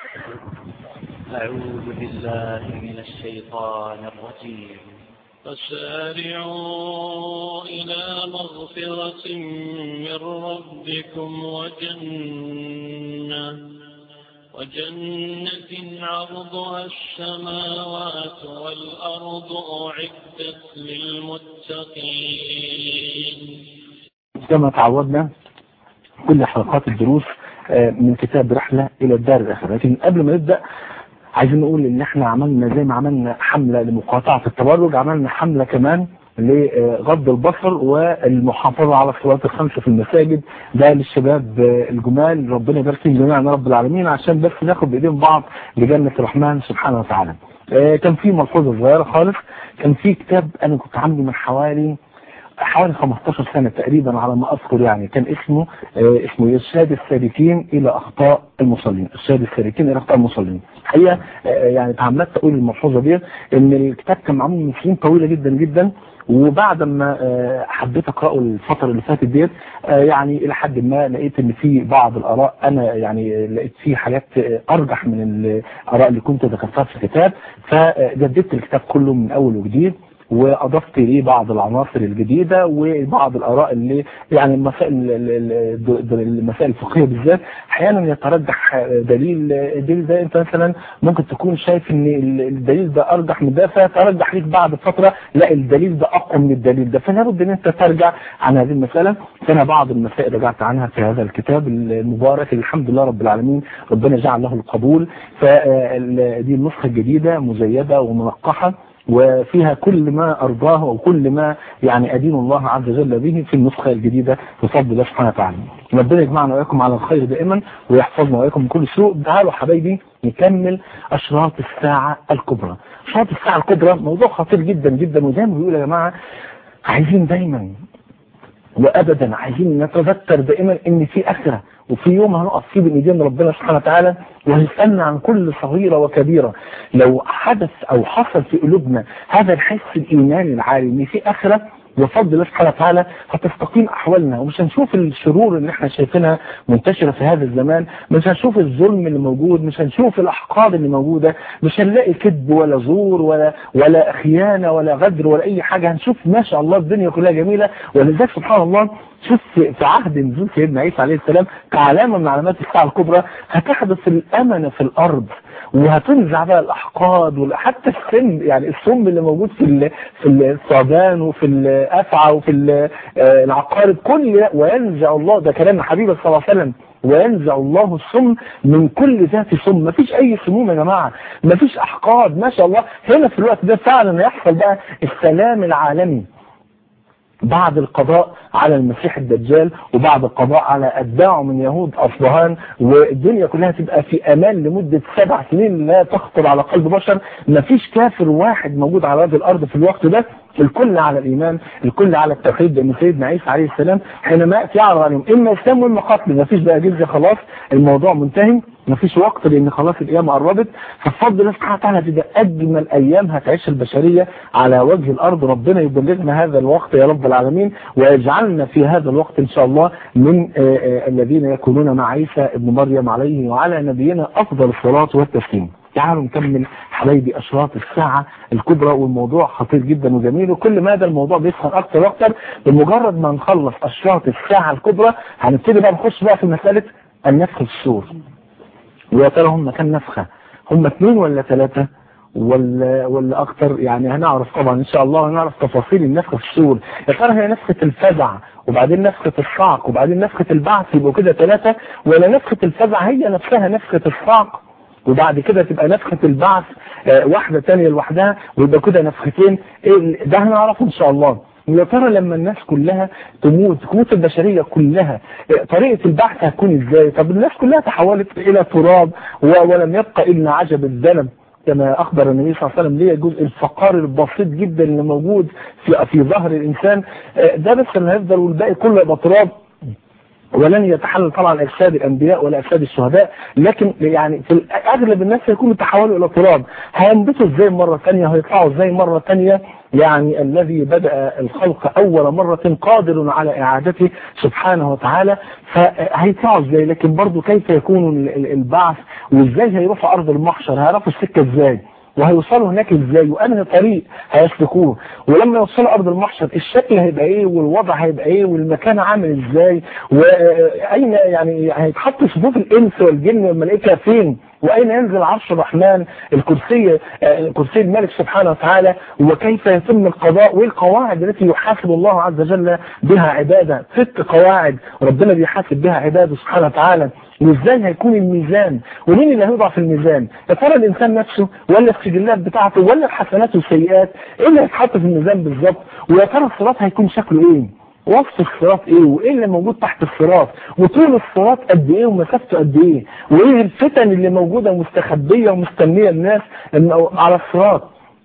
أعوذ بالله من الشيطان الرجيم فسارعوا إلى مغفرة من ربكم وجنة وجنة عرضها السماوات والأرض أعدت للمتقين كما تعودنا كل حلقات الدروس آه، من كتاب رحلة إلى الدار الآخرة لكن قبل ما نبدأ عايزين نقول إن إحنا عملنا زي ما عملنا حملة لمقاطعة التبرج عملنا حملة كمان لغض البصر والمحافظة على الصلوات الخمسة في المساجد ده للشباب آه، الجمال ربنا يبارك فيهم جميعا يا رب العالمين عشان بس ناخد بإيدين بعض لجنة الرحمن سبحانه وتعالى آه، كان في ملحوظة صغيرة خالص كان في كتاب أنا كنت عامله من حوالي حوالي 15 سنة تقريبا على ما أذكر يعني كان اسمه آه، اسمه إرشاد السالكين إلى أخطاء المصلين إرشاد السالكين إلى أخطاء المصلين الحقيقة آه، يعني تعمدت أقول الملحوظة دي إن الكتاب كان معمول من سنين طويلة جدا جدا وبعد ما آه، حبيت اقراه الفتره اللي فاتت ديت آه، يعني الى حد ما لقيت ان في بعض الاراء انا يعني لقيت فيه حاجات آه، ارجح من الاراء اللي كنت ذكرتها في الكتاب فجددت الكتاب كله من اول وجديد واضفت ليه بعض العناصر الجديده وبعض الاراء اللي يعني المسائل المسائل الفقهيه بالذات احيانا يترجح دليل الدليل ده انت مثلا ممكن تكون شايف ان الدليل ده ارجح من ده فيترجح ليك بعد فتره لا الدليل ده اقوى من الدليل ده فلا بد ان انت ترجع عن هذه المساله فانا بعض المسائل رجعت عنها في هذا الكتاب المبارك الحمد لله رب العالمين ربنا جعل له القبول فدي النسخه الجديده مزيده ومنقحه وفيها كل ما أرضاه وكل ما يعني أدين الله عز وجل به في النسخة الجديدة بفضل الله سبحانه وتعالى ربنا يجمعنا وإياكم على الخير دائما ويحفظنا وإياكم من كل سوء تعالوا حبايبي نكمل أشراط الساعة الكبرى أشراط الساعة الكبرى موضوع خطير جدا جدا وزي ما بيقول يا جماعة عايزين دايما وأبدا عايزين نتذكر دائما إن في آخرة وفي يوم هنقف فيه بين ايدين ربنا سبحانه وتعالى وهيسألنا عن كل صغيرة وكبيرة لو حدث او حصل في قلوبنا هذا الحس الايماني العالي ان في اخرة بفضل الله سبحانه وتعالى هتستقيم احوالنا ومش هنشوف الشرور اللي احنا شايفينها منتشرة في هذا الزمان مش هنشوف الظلم اللي موجود مش هنشوف الاحقاد اللي موجودة مش هنلاقي كذب ولا زور ولا ولا خيانة ولا غدر ولا اي حاجة هنشوف ما شاء الله الدنيا كلها جميلة ولذلك سبحان الله شوف في عهد نزول سيدنا عيسى عليه السلام كعلامة من علامات الساعة الكبرى هتحدث الأمن في الأرض وهتنزع بقى الأحقاد وحتى السم يعني السم اللي موجود في في الثعبان وفي الأفعى وفي العقارب كل ده وينزع الله ده كلام حبيبه صلى الله عليه وسلم وينزع الله السم من كل ذات سم مفيش اي سموم يا جماعة مفيش احقاد ما شاء الله هنا في الوقت ده فعلا يحصل بقى السلام العالمي بعد القضاء على المسيح الدجال وبعد القضاء على أتباعه من يهود أصبهان والدنيا كلها تبقى في أمان لمدة سبع سنين لا تخطر على قلب بشر مفيش كافر واحد موجود على وجه الأرض في الوقت ده الكل على الإيمان الكل على التوحيد لأن سيدنا عيسى عليه السلام حينما يأتي يعرض عليهم إما إسلام وإما قتل مفيش بقى جزية خلاص الموضوع منتهي مفيش وقت لأن خلاص القيامة قربت فبفضل الله سبحانه وتعالى تبقى أجمل أيام هتعيش البشرية على وجه الأرض ربنا يبلغنا هذا الوقت يا رب العالمين ويجعلنا في هذا الوقت إن شاء الله من الذين يكونون مع عيسى ابن مريم عليه وعلى نبينا أفضل الصلاة والتسليم تعالوا نكمل حبايبي أشراط الساعة الكبرى والموضوع خطير جدا وجميل وكل ماذا الموضوع بيسخن أكتر وأكتر بمجرد ما نخلص أشراط الساعة الكبرى هنبتدي بقى نخش بقى في مسألة النفخ في السور ويا ترى هم كام نفخة هم اثنين ولا ثلاثة ولا ولا اكتر يعني هنعرف طبعا ان شاء الله هنعرف تفاصيل النفخه في السور يا ترى هي نفخه الفزع وبعدين نفخه الصعق وبعدين نفخه البعث يبقوا كده ثلاثه ولا نفخه الفزع هي نفسها نفخه الصعق وبعد كده تبقى نفخه البعث آه واحده ثانيه لوحدها ويبقى كده نفختين إيه ده هنعرفه ان شاء الله ويا ترى لما الناس كلها تموت تموت البشرية كلها طريقة البحث هتكون ازاي طب الناس كلها تحولت الى تراب ولم يبقى الا عجب الذنب كما أخبر النبي صلى الله عليه وسلم ليه جزء الفقار البسيط جدا اللي موجود في في ظهر الإنسان ده بس اللي هيفضل والباقي كله يبقى تراب ولن يتحلل طبعا اجساد الانبياء ولا اجساد الشهداء لكن يعني في اغلب الناس هيكونوا تحولوا الى تراب هينبتوا ازاي مره ثانيه هيطلعوا ازاي مره ثانيه يعني الذي بدا الخلق اول مره قادر على اعادته سبحانه وتعالى فهيطلعوا ازاي لكن برضه كيف يكون البعث وازاي هيروحوا ارض المحشر هيعرفوا السكه ازاي وهيوصلوا هناك ازاي وانهي طريق هيسلكوه ولما يوصلوا ارض المحشر الشكل هيبقى ايه والوضع هيبقى ايه والمكان عامل ازاي واين يعني هيتحط صفوف الانس والجن والملائكه فين واين ينزل عرش الرحمن الكرسي كرسي الملك سبحانه وتعالى وكيف يتم القضاء والقواعد التي يحاسب الله عز وجل بها عباده ست قواعد ربنا بيحاسب بها عباده سبحانه وتعالى وازاي هيكون الميزان ومين اللي هيوضع في الميزان يا ترى الانسان نفسه ولا السجلات بتاعته ولا الحسنات والسيئات ايه اللي هيتحط في الميزان بالظبط ويا ترى الصراط هيكون شكله ايه وصف الصراط ايه وايه اللي موجود تحت الصراط وطول الصراط قد ايه ومسافته قد ايه وايه الفتن اللي موجوده مستخبيه ومستنيه الناس على الصراط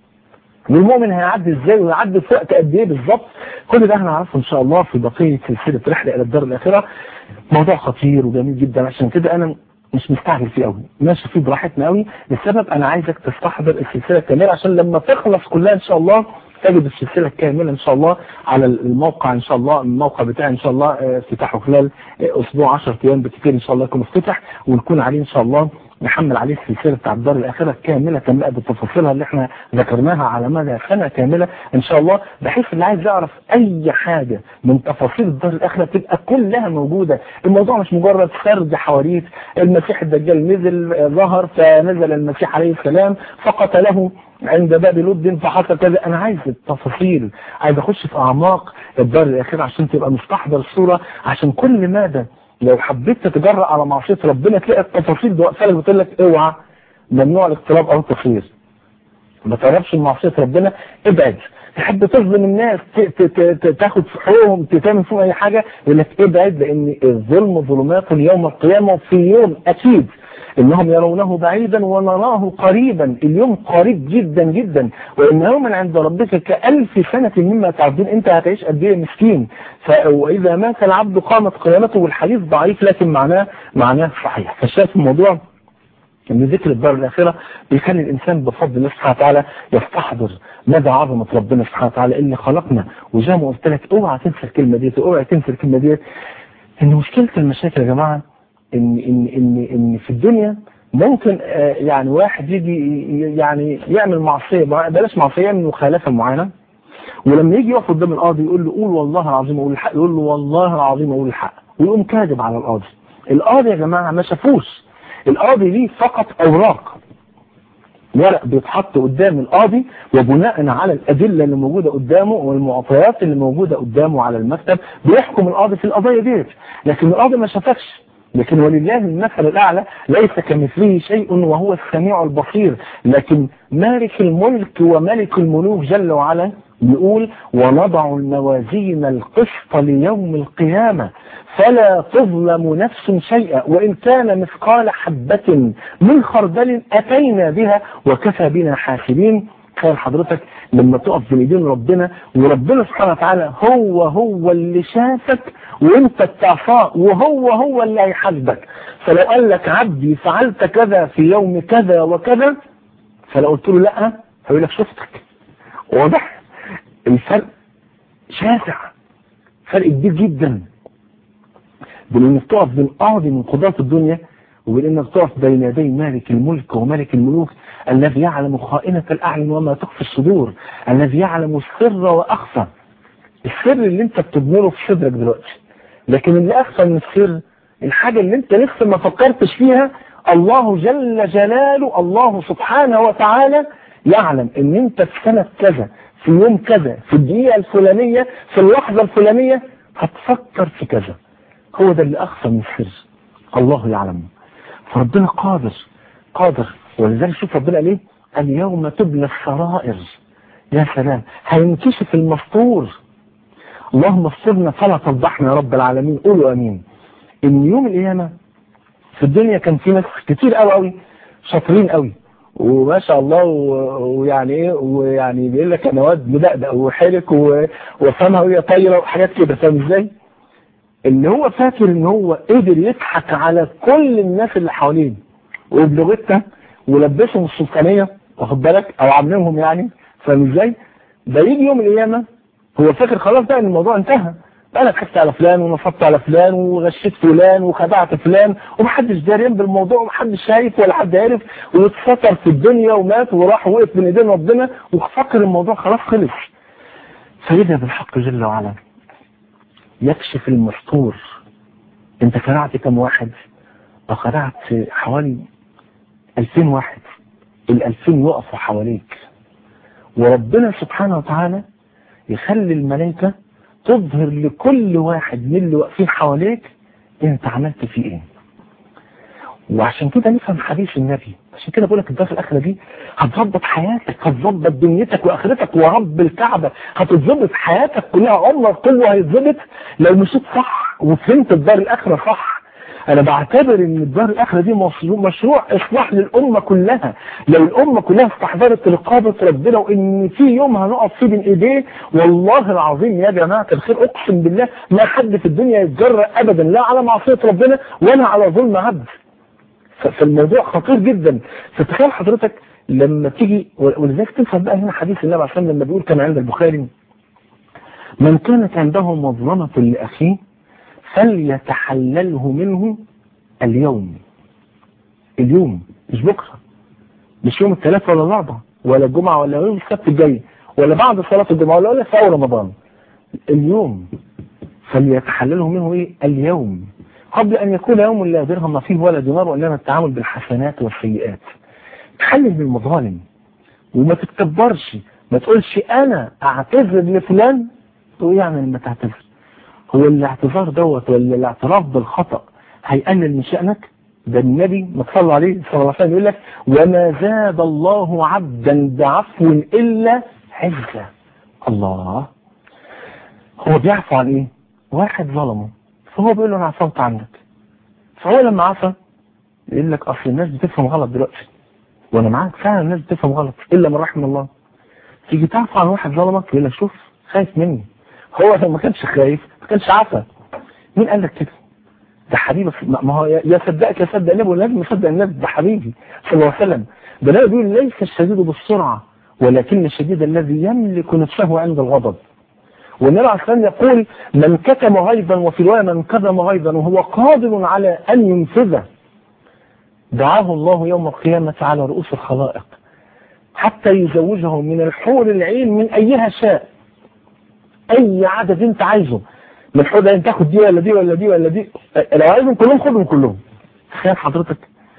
والمؤمن هيعدي ازاي ويعدي في وقت قد ايه بالظبط كل ده هنعرفه ان شاء الله في بقيه سلسله رحله الى الدار الاخره موضوع خطير وجميل جدا عشان كده انا مش مستعجل فيه قوي ماشي فيه براحتنا قوي لسبب انا عايزك تستحضر السلسله الكامله عشان لما تخلص كلها ان شاء الله تجد السلسله الكامله ان شاء الله على الموقع ان شاء الله الموقع بتاعي ان شاء الله افتتاحه خلال اسبوع 10 ايام بالكثير ان شاء الله يكون افتتح ونكون عليه ان شاء الله نحمل عليه السلسله بتاع الدار الاخره كامله بقى بتفاصيلها اللي احنا ذكرناها على مدى سنه كامله ان شاء الله بحيث اللي عايز يعرف اي حاجه من تفاصيل الدار الاخره تبقى كلها موجوده الموضوع مش مجرد سرد حواديت المسيح الدجال نزل ظهر فنزل المسيح عليه السلام فقتله عند باب لد فحصل كذا انا عايز التفاصيل عايز اخش في اعماق الدار الاخره عشان تبقى مستحضر الصوره عشان كل ماذا لو حبيت تتجرأ على معصية ربنا تلاقي التفاصيل دي واقفه لك بتقول لك اوعى ممنوع الاقتراب او التصوير ما تقربش من معصية ربنا ابعد تحب تظلم الناس تاخد في حقوقهم تعمل فيهم اي حاجة يقول لك ابعد لان الظلم ظلمات يوم القيامة وفي يوم اكيد انهم يرونه بعيدا ونراه قريبا اليوم قريب جدا جدا وان يوما عند ربك كألف سنة مما تعدون انت هتعيش قد ايه مسكين واذا مات العبد قامت قيامته والحديث ضعيف لكن معناه معناه صحيح فالشاهد في الموضوع ان ذكر الدار الاخره بيخلي الانسان بفضل الله سبحانه وتعالى يستحضر مدى عظمه ربنا سبحانه وتعالى اللي خلقنا وزي ما قلت لك اوعى تنسى الكلمه دي اوعى تنسى الكلمه دي ان مشكله المشاكل يا جماعه ان ان ان ان في الدنيا ممكن آه يعني واحد يجي يعني يعمل معصيه بلاش معصيه يعمل مخالفه معينه ولما يجي يقف قدام القاضي يقول له قول والله العظيم اقول الحق يقول له والله العظيم اقول الحق ويقوم كاذب على القاضي القاضي يا جماعه ما شافوش القاضي ليه فقط اوراق ورق بيتحط قدام القاضي وبناء على الادله اللي موجوده قدامه والمعطيات اللي موجوده قدامه على المكتب بيحكم القاضي في القضيه ديت لكن القاضي ما شافكش لكن ولله المثل الأعلى ليس كمثله شيء وهو السميع البصير لكن مالك الملك وملك الملوك جل وعلا يقول ونضع الموازين القسط ليوم القيامة فلا تظلم نفس شيئا وإن كان مثقال حبة من خردل أتينا بها وكفى بنا حاسبين تخيل حضرتك لما تقف بين ايدين ربنا وربنا سبحانه وتعالى هو هو اللي شافك وانت بتعصاه وهو هو اللي هيحاسبك فلو قال لك عبدي فعلت كذا في يوم كذا وكذا فلو قلت له لا هيقول لك شفتك واضح الفرق شاسع فرق كبير جدا بين انك تقف بين قاضي من قضاة الدنيا وبين انك تقف بين يدي مالك الملك وملك الملوك الذي يعلم خائنة الأعين وما تخفي الصدور الذي يعلم السر وأخفى السر اللي انت بتضمره في صدرك دلوقتي لكن اللي أخفى من السر الحاجة اللي انت لسه ما فكرتش فيها الله جل جلاله الله سبحانه وتعالى يعلم ان انت في سنة كذا في يوم كذا في الدقيقة الفلانية في اللحظة الفلانية هتفكر في كذا هو ده اللي أخفى من السر الله يعلم فربنا قادر قادر ولذلك شوف ربنا قال ايه اليوم تبلى السرائر يا سلام هينكشف المستور اللهم استرنا فلا تفضحنا يا رب العالمين قولوا امين ان يوم القيامه في الدنيا كان في ناس كتير قوي قوي شاطرين قوي وما شاء الله ويعني ايه ويعني بيقول لك انا واد مدقدق وحرك وفمها وهي طايره وحاجات كده فاهم ازاي؟ اللي هو فاكر ان هو قدر يضحك على كل الناس اللي حواليه وبلغتها ولبسهم السلطانية واخد بالك او عاملهم يعني فاهم ازاي ده يجي يوم القيامة هو فاكر خلاص بقى ان الموضوع انتهى بقى انا كسبت على فلان ونصبت على فلان وغشيت فلان وخدعت فلان ومحدش دارين بالموضوع ومحدش شايف ولا حد عارف واتستر في الدنيا ومات وراح وقف بين ايدين ربنا وفكر الموضوع خلاص خلص فإذا بالحق جل وعلا يكشف المستور انت خدعت كم واحد وخدعت حوالي 2000 واحد ال 2000 يقفوا حواليك وربنا سبحانه وتعالى يخلي الملائكة تظهر لكل واحد من اللي واقفين حواليك انت عملت فيه ايه وعشان كده نفهم حديث النبي عشان كده بقول لك الدرس الاخره دي هتظبط حياتك هتظبط دنيتك واخرتك ورب الكعبه هتظبط حياتك كلها عمرك كله هيتظبط لو مشيت صح وفهمت الدار الاخره صح انا بعتبر ان الدار الاخره دي مشروع اصلاح للامه كلها لو الامه كلها استحضرت رقابه ربنا وان في يوم هنقف فيه بين ايديه والله العظيم يا جماعه الخير اقسم بالله ما حد في الدنيا يتجرأ ابدا لا على معصيه ربنا ولا على ظلم عبد فالموضوع خطير جدا فتخيل حضرتك لما تيجي ولذلك تفهم بقى هنا حديث النبي عليه الصلاه والسلام لما بيقول كما عند البخاري من كانت عنده مظلمه لاخيه فليتحلله منه اليوم اليوم مش بكره مش يوم الثلاث ولا الاربعاء ولا الجمعه ولا يوم السبت الجاي ولا بعد صلاه الجمعه ولا ولا في اول رمضان اليوم فليتحلله منه ايه اليوم قبل أن يكون يوم لا درهم فيه ولا دينار وإنما التعامل بالحسنات والسيئات تحلل بالمظالم وما تتكبرش ما تقولش أنا أعتذر لفلان تقول يعني لما تعتذر هو الاعتذار دوت ولا الاعتراف بالخطأ هيقلل من شأنك ده النبي ما تصلى عليه صلى الله عليه وسلم يقول لك وما زاد الله عبدا بعفو إلا عزة الله هو بيعفو عن ايه واحد ظلمه فهو بيقول له انا عفوت عنك فهو لما عفى يقول لك اصل الناس بتفهم غلط دلوقتي وانا معاك فعلا الناس بتفهم غلط الا من رحم الله تيجي تعفو عن واحد ظلمك يقول لك شوف خايف مني هو لو ما كانش خايف ما كانش عفى مين قال لك كده ده حبيبك ما هو يا صدقك يا صدق النبي ولازم يصدق النبي ده حبيبي صلى الله عليه وسلم ده النبي بيقول ليس الشديد بالسرعه ولكن الشديد الذي يملك نفسه عند الغضب والنبي عليه الصلاه يقول من كتم غيظا وفي روايه من كتم غيظا وهو قادر على ان ينفذه دعاه الله يوم القيامه على رؤوس الخلائق حتى يزوجه من الحور العين من ايها شاء اي عدد انت عايزه من الحور العين تاخد دي ولا دي ولا دي ولا دي لو عايزهم كلهم خدهم كلهم تخيل حضرتك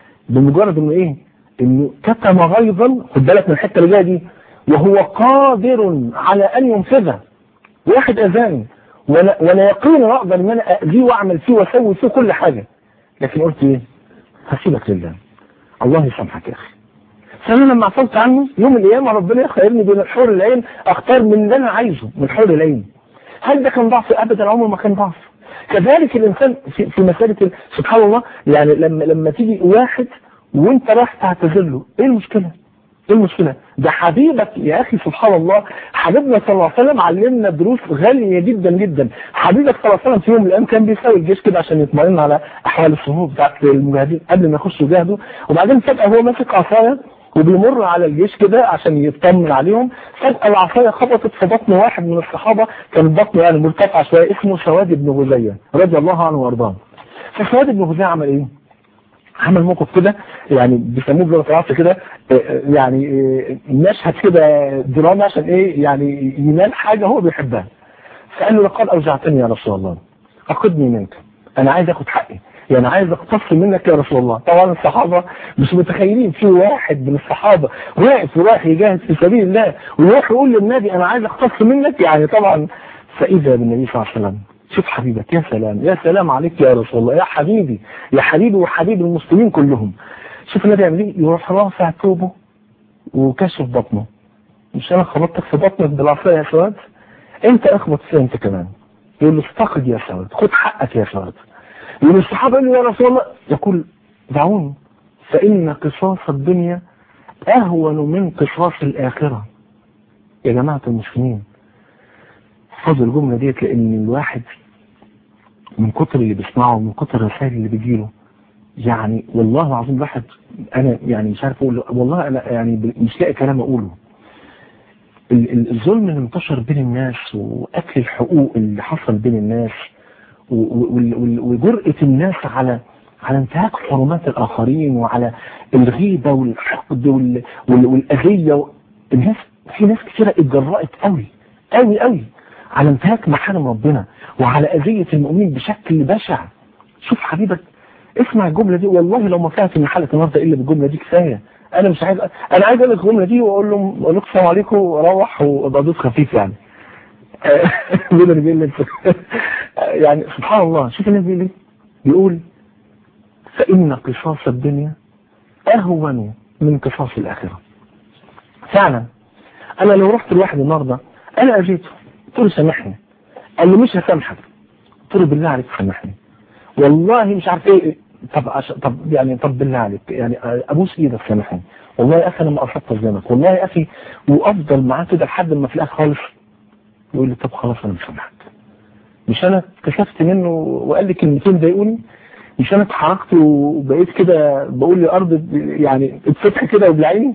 بمجرد انه ايه انه كتم غيظا خد بالك من الحته اللي جايه دي وهو قادر على ان ينفذه واحد اذاني وانا وانا يقين اقدر ان انا اذيه واعمل فيه واسوي فيه كل حاجه لكن قلت ايه هسيبك لله الله يسامحك يا اخي فانا لما عفوت عنه يوم القيامه ربنا يخيرني بين الحور العين اختار من اللي انا عايزه من حور العين هل ده كان ضعف ابدا عمره ما كان ضعف كذلك الانسان في, في مساله سبحان الله يعني لما لما تيجي واحد وانت رايح تعتذر له ايه المشكله ايه المشكلة ده حبيبك يا اخي سبحان الله حبيبنا صلى الله عليه وسلم علمنا دروس غالية جدا جدا حبيبك صلى الله عليه وسلم في يوم من الايام كان بيساوي الجيش كده عشان يطمئن على احوال الصفوف بتاعت المجاهدين قبل ما يخشوا يجاهدوا وبعدين فجأة هو ماسك عصاية وبيمر على الجيش كده عشان يطمن عليهم فجأة العصاية خبطت في بطن واحد من الصحابة كان بطنه يعني مرتفع شوية اسمه سواد بن غزية رضي الله عنه وارضاه فسواد بن غزية عمل ايه؟ عمل موقف كده يعني بيسموه بلغه العصر كده يعني مشهد كده درامي عشان ايه يعني ينال حاجه هو بيحبها فقال له لقد اوجعتني يا رسول الله اخذني منك انا عايز اخد حقي يعني عايز اقتص منك يا رسول الله طبعا الصحابه مش متخيلين في واحد من الصحابه واقف ورايح يجاهد في سبيل الله ويروح يقول للنبي انا عايز اقتص منك يعني طبعا فاذا بالنبي صلى الله عليه وسلم شوف حبيبك يا سلام يا سلام عليك يا رسول الله يا حبيبي يا حبيبي وحبيب المسلمين كلهم شوف النبي يعمل ايه يروح رافع ثوبه وكشف بطنه مش انا خبطتك في بطنك بالعصايه يا سواد انت اخبط فيها انت كمان يقول له استقد يا سواد خد حقك يا سواد يقول الصحابه يقول يا رسول الله يقول دعوني فان قصاص الدنيا اهون من قصاص الاخره يا جماعه المسلمين احفظوا الجمله ديت لان الواحد من كتر اللي بيسمعه ومن كتر الرسائل اللي بيجيله يعني والله العظيم الواحد انا يعني مش عارف اقول والله انا يعني مش لاقي كلام اقوله ال- ال- الظلم اللي انتشر بين الناس واكل الحقوق اللي حصل بين الناس و- و- وال- وال- وجرأة الناس على على انتهاك حرمات الاخرين وعلى الغيبة والحقد وال- وال- والاذية و- الناس في ناس كثيرة اتجرأت قوي قوي قوي على انتهاك محارم ربنا وعلى اذية المؤمنين بشكل بشع شوف حبيبك اسمع الجملة دي والله لو ما فيهاش ان حلقة النهارده الا بالجملة دي كفاية انا مش عايز انا عايز اقول لك الجملة دي واقول لهم اقول لكم السلام عليكم وروح وابقى ضيف خفيف يعني بيقول لي بيقول لي يعني سبحان الله شوف النبي بيقول ايه بيقول فإن قصاص الدنيا أهون من قصاص الآخرة فعلا أنا لو رحت لواحد النهارده أنا أجيته قلت له سامحني قال لي مش هسامحك قلت له بالله عليك سامحني والله مش عارف ايه طب عش... طب يعني طب بالله عليك يعني ابوس ايدك سامحني والله يا اخي انا ما قصدت اظلمك والله يا اخي وافضل معاه كده لحد ما في الاخر خالص يقول لي طب خلاص انا مسامحك مش انا كشفت منه وقال لي كلمتين ضايقوني مش انا اتحركت وبقيت كده بقول لي ارض يعني اتفتح كده وبلعيني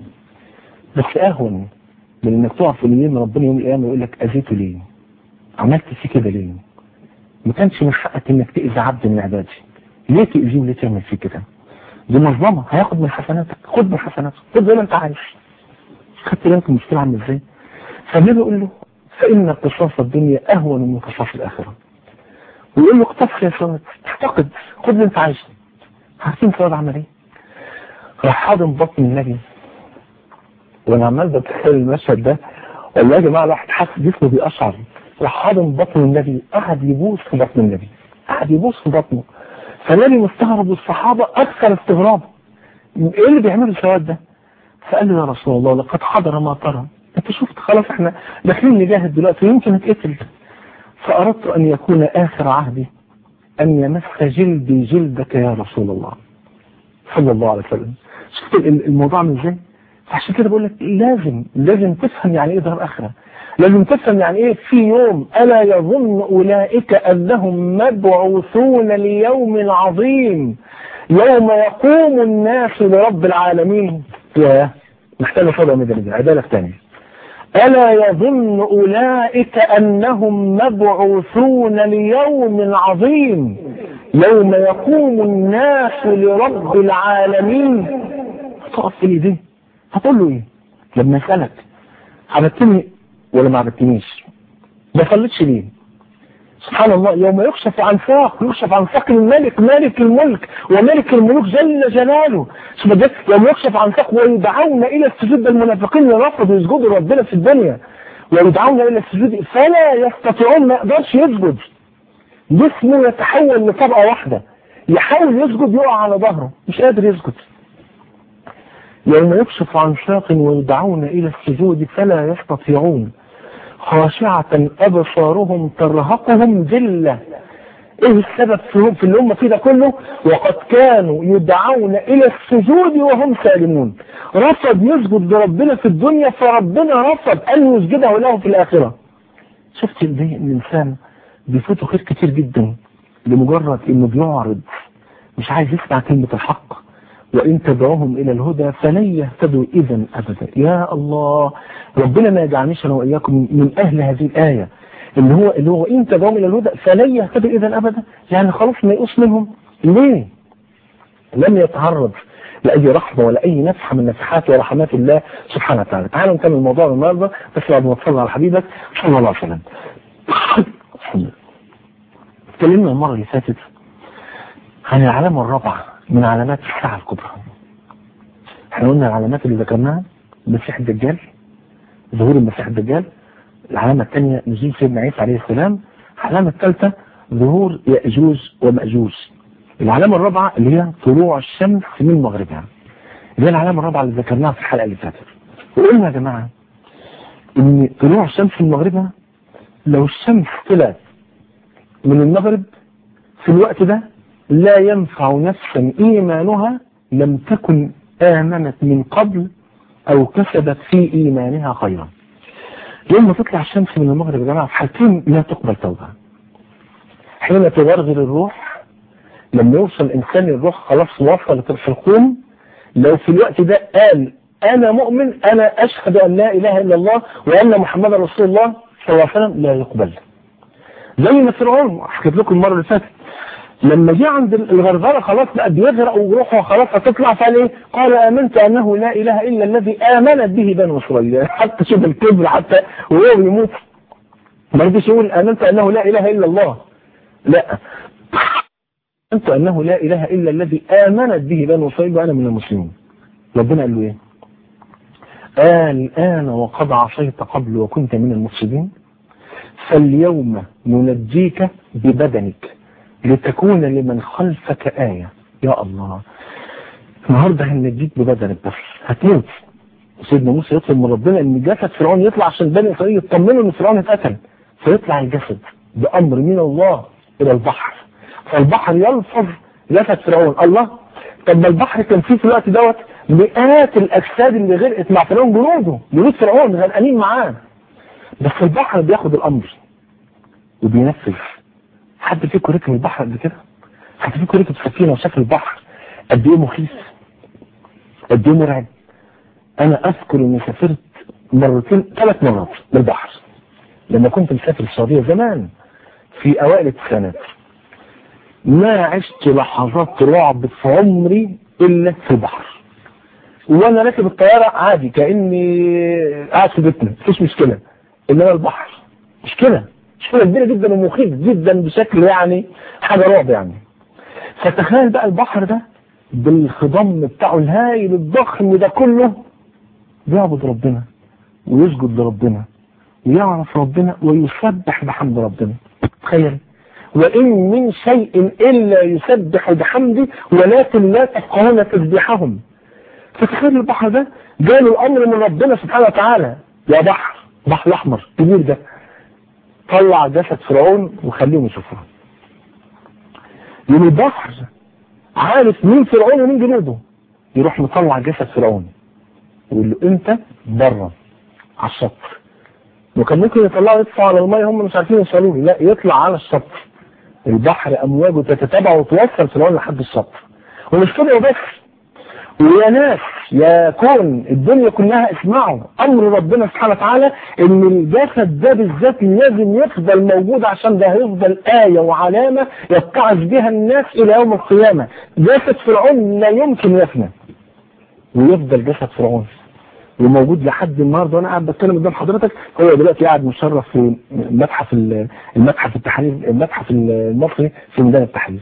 بس اهون من انك تقف في اليمين ربنا يوم القيامه يقول لك اذيته ليه؟ عملت فيه كده ليه؟ ما كانش من حقك انك تاذي عبد من عبادي ليه تاذيه وليه تعمل فيه كده؟ دي مظلمه هياخد من حسناتك خد من حسناتك خد زي ما انت عايز خدت بالك المشكله عامله ازاي؟ فالنبي بيقول له فان قصاص الدنيا اهون من قصاص الاخره ويقول له اقتص يا سواد اعتقد خد اللي انت عايزه عارفين سواد عمل ايه؟ راح حاضن بطن النبي وانا عمال بتخيل المشهد ده والله يا جماعه الواحد حاسس جسمه بيقشعر راح حاضن بطن النبي قعد يبوس في بطن النبي قعد يبوس في بطنه فالنبي مستغرب والصحابه اكثر استغراب ايه اللي بيعمله السواد ده؟ فقال له يا رسول الله لقد حضر ما ترى انت شفت خلاص احنا داخلين نجاهد دلوقتي ويمكن نتقتل فاردت ان يكون اخر عهدي ان يمس جلدي جلدك يا رسول الله صلى الله عليه وسلم شفت الموضوع من ازاي؟ عشان كده بقول لك لازم لازم تفهم يعني ايه دار اخره لازم تفهم يعني ايه في يوم الا يظن اولئك انهم مبعوثون ليوم عظيم يوم يقوم الناس لرب العالمين يا محتاج صدى مدنية عدالة تاني ألا يظن أولئك أنهم مبعوثون ليوم عظيم يوم يقوم الناس لرب العالمين هتقف في ايديه هتقول له ايه لما يسألك عبدتني ولا ما عبدتنيش ما صليتش ليه سبحان الله يوم يكشف عن ساق يكشف عن ساق الملك مالك الملك وملك الملوك جل جلاله شوف ده يوم يكشف عن ساق ويدعون الى السجود المنافقين رفضوا يسجدوا ربنا في الدنيا ويدعون الى السجود فلا يستطيعون ما يقدرش يسجد جسمه يتحول لطبقه واحده يحاول يسجد يقع على ظهره مش قادر يسجد يوم يكشف عن ساق ويدعون إلى السجود فلا يستطيعون خاشعة أبصارهم ترهقهم ذلة إيه السبب في في اللي هم فيه ده كله وقد كانوا يدعون إلى السجود وهم سالمون رفض يسجد لربنا في الدنيا فربنا رفض أن يسجده له في الآخرة شفت ازاي الإنسان بيفوته خير كتير جدا لمجرد إنه بيعرض مش عايز يسمع كلمة الحق وإن تدعوهم إلى الهدى فلن يهتدوا إذا أبدا يا الله ربنا ما يجعلنيش أنا وإياكم من أهل هذه الآية اللي هو اللي هو إن تدعوهم إلى الهدى فلن يهتدوا إذا أبدا يعني خلاص ما يقص منهم ليه؟ لم يتعرض لأي رحمة ولا أي نفحة من نفحات ورحمات الله سبحانه وتعالى تعالوا نكمل الموضوع النهارده بس بعد ما تصلي على حبيبك صلى الله عليه وسلم اتكلمنا المرة اللي فاتت عن العلامة الرابعة من علامات الساعة الكبرى احنا قلنا العلامات اللي ذكرناها المسيح الدجال ظهور المسيح الدجال العلامة الثانية نزول سيدنا عيسى عليه السلام العلامة الثالثة ظهور يأجوج ومأجوج العلامة الرابعة اللي هي طلوع الشمس من مغربها اللي هي العلامة الرابعة اللي ذكرناها في الحلقة اللي فاتت وقلنا يا جماعة ان طلوع الشمس من مغربها لو الشمس طلعت من المغرب في الوقت ده لا ينفع نفسا إيمانها لم تكن آمنت من قبل أو كسبت في إيمانها خيرا يوم ما تطلع الشمس من المغرب يا جماعة في حالتين لا تقبل توبة حين تغرغر الروح لما يوصل الانسان الروح خلاص وصلت الحلقوم لو في الوقت ده قال انا مؤمن انا اشهد ان لا اله الا الله وان محمدا رسول الله صلى الله عليه وسلم لا يقبل زي ما فرعون حكيت لكم المره اللي فاتت لما جه عند الغرغره خلاص بقى بيغرق وروحه خلاص هتطلع فقال ايه؟ قال امنت انه لا اله الا الذي امنت به بنو اسرائيل حتى شوف الكبر حتى وهو بيموت ما رضيش يقول امنت انه لا اله الا الله لا امنت انه لا اله الا الذي امنت به بنو اسرائيل وانا من المسلمين ربنا قال له ايه؟ قال الان وقد عصيت قبل وكنت من المفسدين فاليوم ننجيك ببدنك لتكون لمن خلفك آية يا الله النهارده هنجيك ببدنك بس هتموت سيدنا موسى يطلب من ربنا ان جسد فرعون يطلع عشان بني اسرائيل يطمنوا ان فرعون اتقتل فيطلع الجسد بامر من الله الى البحر فالبحر يلفظ جسد فرعون الله طب ما البحر كان فيه في الوقت دوت مئات الاجساد اللي غرقت مع فرعون جنوده جنود فرعون غرقانين معاه بس البحر بياخد الامر وبينفذ حد فيكم ركب البحر قبل كده حد فيكم ركب سفينه وشاف البحر قد ايه مخيف قد ايه مرعب انا اذكر اني سافرت مرتين ثلاث مرات بالبحر لما كنت مسافر السعوديه زمان في اوائل التسعينات ما عشت لحظات رعب في عمري الا في البحر وانا راكب الطياره عادي كاني قاعد في بيتنا مفيش مشكله انما البحر مشكله مشكله كبيره جدا ومخيف جدا بشكل يعني حاجه رعب يعني فتخيل بقى البحر ده بالخضم بتاعه الهائل الضخم ده كله بيعبد ربنا ويسجد لربنا ويعرف ربنا ويسبح بحمد ربنا تخيل وإن من شيء إلا يسبح بحمده ولكن لا تفقهون تسبيحهم فتخيل البحر ده جاله الأمر من ربنا سبحانه وتعالى يا بحر بحر الأحمر كبير ده طلع جسد فرعون وخليهم يشوفوه يوم البحر عارف مين فرعون ومين جنوده يروح مطلع جسد فرعون ويقول له انت بره على الشط وكان ممكن يطلعوا يطفوا على الميه هم مش عارفين يوصلوا له لا يطلع على الشط البحر امواجه تتتابع وتوصل فرعون لحد الشط ومش كده وبس ويا ناس يا كون الدنيا كلها اسمعوا امر ربنا سبحانه وتعالى ان الجسد ده بالذات لازم يفضل موجود عشان ده هيفضل آية وعلامة يتعظ بها الناس الى يوم القيامة جسد فرعون لا يمكن يفنى ويفضل جسد فرعون وموجود لحد النهارده وانا قاعد بتكلم قدام حضرتك هو دلوقتي قاعد مشرف في متحف المتحف التحرير المتحف المصري في ميدان التحرير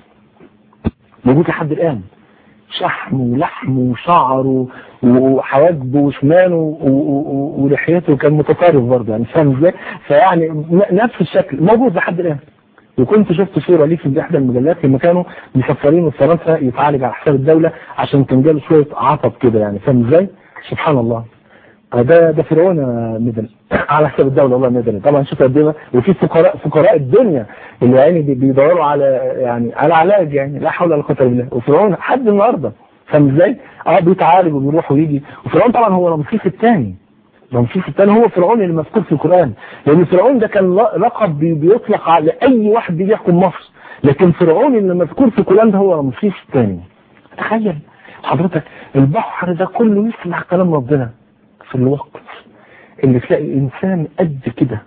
موجود لحد الان شحم ولحم وشعر وحواجبه واسنانه ولحيته كان متطرف برضه يعني فاهم ازاي؟ فيعني نفس الشكل موجود لحد الان وكنت شفت صورة ليه في احدى المجلات لما كانوا مسافرين في فرنسا يتعالج على حساب الدولة عشان كان جاله شوية عطب كده يعني فاهم ازاي؟ سبحان الله ده ده فرعون مدني على حساب الدولة والله مدني طبعا شوف قد ايه وفي فقراء فقراء الدنيا اللي يعني بيدوروا على يعني على علاج يعني لا حول ولا قوة الا بالله وفرعون لحد النهارده فاهم ازاي؟ اه بيتعالج وبيروح ويجي وفرعون طبعا هو رمسيس الثاني رمسيس الثاني هو فرعون اللي مذكور في القرآن لأن فرعون ده كان لقب بيطلق على أي واحد بيجي يحكم مصر لكن فرعون اللي مذكور في القرآن ده هو رمسيس الثاني تخيل حضرتك البحر ده كله يسمع كلام ربنا في الوقت اللي تلاقي إنسان قد كده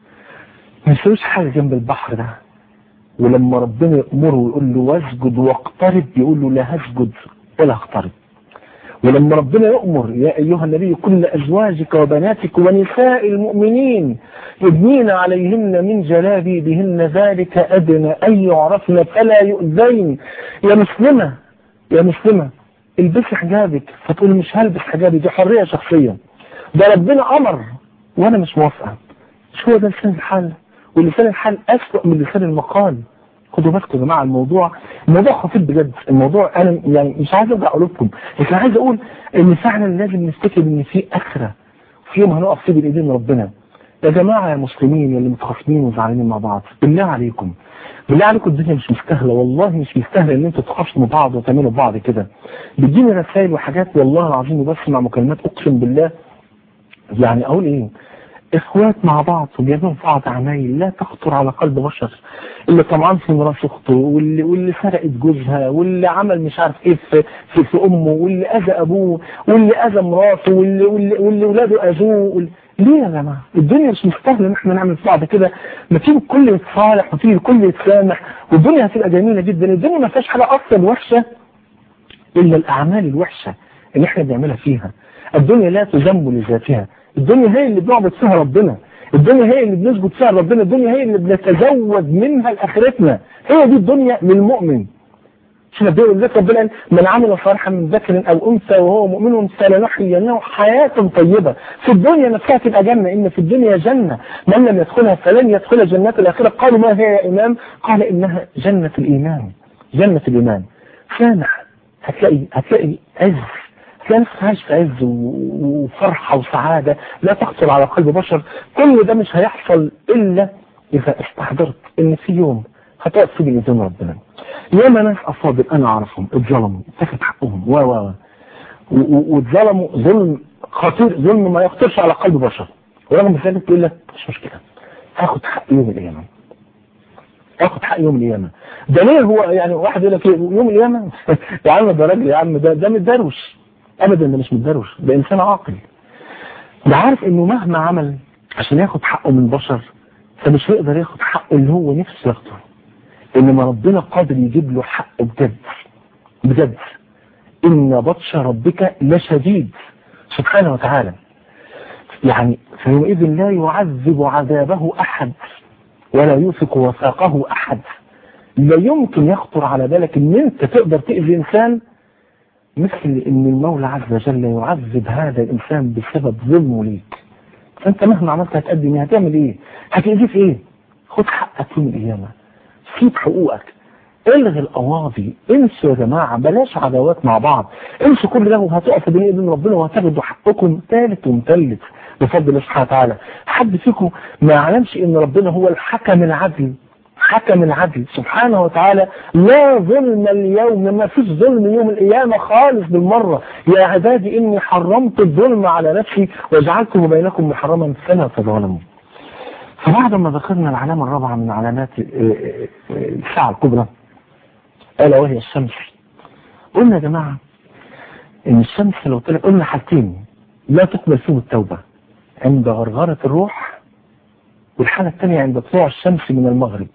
ما يسويش حاجة جنب البحر ده ولما ربنا يأمره ويقول له واسجد واقترب يقول له لا هسجد ولا اقترب ولما ربنا يأمر يا أيها النبي كل أزواجك وبناتك ونساء المؤمنين يبنين عليهن من جلابي بهن ذلك أدنى أن يعرفن فلا يؤذين يا مسلمة يا مسلمة البسي حجابك فتقول مش هلبس حجابي دي حرية شخصية ده ربنا أمر وأنا مش موافقة مش هو ده لسان الحال ولسان الحال أسوأ من لسان المقال خدوا بالكم يا جماعه الموضوع الموضوع خطير بجد الموضوع انا يعني مش عايز اوجع قلوبكم لكن عايز اقول ان فعلا لازم نفتكر ان في اخره في يوم هنقف فيه بايدين ربنا يا جماعه يا مسلمين اللي متخاصمين وزعلانين مع بعض بالله عليكم بالله عليكم الدنيا مش مستاهله والله مش مستاهله ان انتوا تخاصموا بعض وتعملوا بعض كده بتجيني رسائل وحاجات والله العظيم وبسمع مكالمات اقسم بالله يعني اقول ايه اخوات مع بعض وبيعملوا في بعض عمايل لا تخطر على قلب بشر اللي طمعان في ميراث اخته واللي, واللي سرقت جوزها واللي عمل مش عارف ايه في, في, في امه واللي اذى ابوه واللي اذى مراته واللي واللي, واللي ولاده اذوه واللي ليه يا جماعه؟ الدنيا مش مستاهله ان احنا نعمل في بعض كده ما تيجي الكل يتصالح وتيجي الكل يتسامح والدنيا هتبقى جميله جدا الدنيا ما فيهاش حاجه اصلا وحشه الا الاعمال الوحشه اللي احنا بنعملها فيها الدنيا لا تذم لذاتها الدنيا هي اللي بنعبد فيها ربنا الدنيا هي اللي بنسجد فيها ربنا الدنيا هي اللي بنتزود منها لاخرتنا هي دي الدنيا للمؤمن شوف بيقول لك ربنا قال من عمل صالحا من ذكر او انثى وهو مؤمن فلنحيينه حياه طيبه في الدنيا نفسها تبقى جنه ان في الدنيا جنه من لم يدخلها فلن يدخل جنات الاخره قالوا ما هي يا امام قال انها جنه الايمان جنه الايمان سامح هتلاقي هتلاقي عز هتلاقي نفسك عايش في عز وفرحه وسعاده لا تخطر على قلب بشر كل ده مش هيحصل الا اذا استحضرت ان في يوم هتقف في بين ربنا ياما ناس افاضل انا اعرفهم اتظلموا اتاخد حقهم و و واتظلموا ظلم خطير ظلم ما يخطرش على قلب بشر ورغم ذلك تقول لك مش مشكله هاخد حق يوم القيامه اخد حق يوم القيامه ده ليه هو يعني واحد يقول لك يوم القيامه يا عم ده راجل يا عم ده ده متدروش ابدا ده مش متدروش ده انسان عاقل ده عارف انه مهما عمل عشان ياخد حقه من بشر فمش هيقدر ياخد حقه اللي هو نفسه ياخده انما ربنا قادر يجيب له حقه بجد بجد ان بطش ربك لشديد سبحانه وتعالى يعني فيومئذ لا يعذب عذابه احد ولا يوثق وثاقه احد لا يمكن يخطر على بالك ان انت تقدر تأذي انسان مثل ان المولى عز وجل يعذب هذا الانسان بسبب ظلمه ليك فانت مهما عملت هتقدم ايه هتعمل ايه هتأذيه في ايه خد حقك يوم القيامه سيب حقوقك الغي القواضي انسوا يا جماعة بلاش عداوات مع بعض انسوا كل ده وهتقفوا بين ايدين ربنا وهتاخدوا حقكم ثالث ومثلث بفضل الله سبحانه وتعالى حد فيكم ما يعلمش ان ربنا هو الحكم العدل حكم العدل سبحانه وتعالى لا ظلم اليوم ما فيش ظلم يوم القيامة خالص بالمرة يا عبادي اني حرمت الظلم على نفسي وجعلته بينكم محرما فلا تظالموا فبعد ما ذكرنا العلامة الرابعة من علامات الساعة الكبرى ألا وهي الشمس قلنا يا جماعة إن الشمس لو طلع قلنا حاجتين لا تقبل فيهم التوبة عند غرغرة الروح والحالة الثانية عند طلوع الشمس من المغرب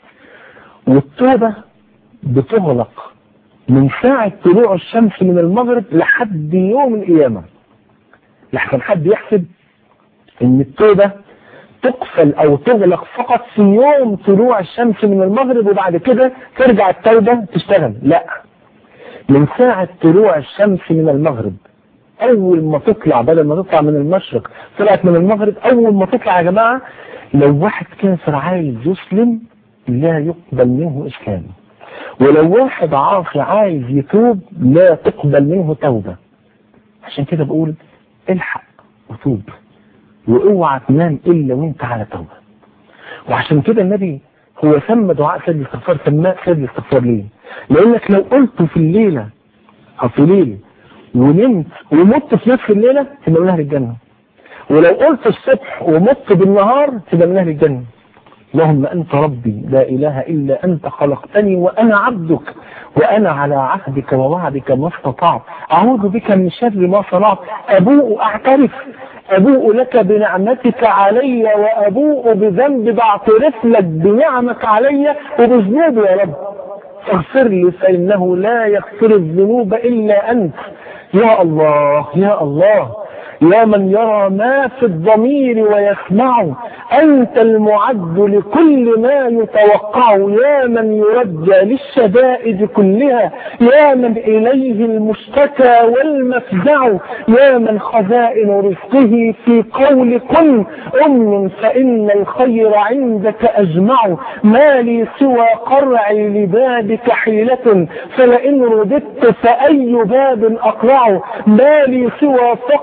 والتوبة بتغلق من ساعة طلوع الشمس من المغرب لحد يوم القيامة لحسن حد يحسب ان التوبة تقفل او تغلق فقط في يوم طلوع الشمس من المغرب وبعد كده ترجع التوبة تشتغل لا من ساعة طلوع الشمس من المغرب اول ما تطلع بدل ما تطلع من المشرق طلعت من المغرب اول ما تطلع يا جماعة لو واحد كافر عايز يسلم لا يقبل منه اسلام ولو واحد عاصي عايز يتوب لا تقبل منه توبة عشان كده بقول الحق وتوب واوعى تنام الا وانت على توبه وعشان كده النبي هو سمى دعاء سيد الاستغفار سماه سيد الاستغفار ليه؟ لانك لو قلته في الليله او في ليله ونمت ومت في نفس الليله تبقى من اهل الجنه ولو قلت الصبح ومت بالنهار تبقى من اهل الجنه اللهم أنت ربي لا إله إلا أنت خلقتني وأنا عبدك وأنا على عهدك ووعدك ما استطعت أعوذ بك من شر ما صنعت أبوء أعترف أبوء لك بنعمتك علي وأبوء بذنب بعترف لك بنعمك علي وبذنوبي يا رب اغفر لي فإنه لا يغفر الذنوب إلا أنت يا الله يا الله يا من يرى ما في الضمير ويسمعه أنت المعد لكل ما يتوقع يا من يرجى للشدائد كلها يا من إليه المشتكى والمفزع يا من خزائن رزقه في قول كن أم فإن الخير عندك أجمع ما لي سوى قرعي لبابك حيلة فلئن رددت فأي باب أقرع ما لي سوى فقري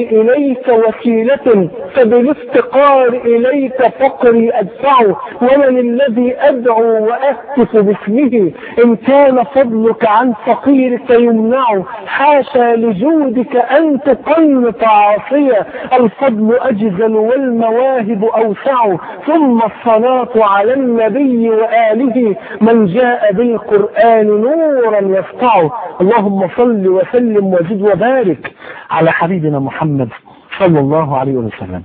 إليك وسيلة فبالافتقار إليك فقري أدفعه ومن الذي أدعو وأهتف باسمه إن كان فضلك عن فقيرك يمنعه حاشا لجودك أن تقنط عاصية الفضل أجزل والمواهب أوسع ثم الصلاة على النبي وآله من جاء بالقرآن نورا يسطعه اللهم صل وسلم وزد وبارك على حبيبنا محمد صلى الله عليه وسلم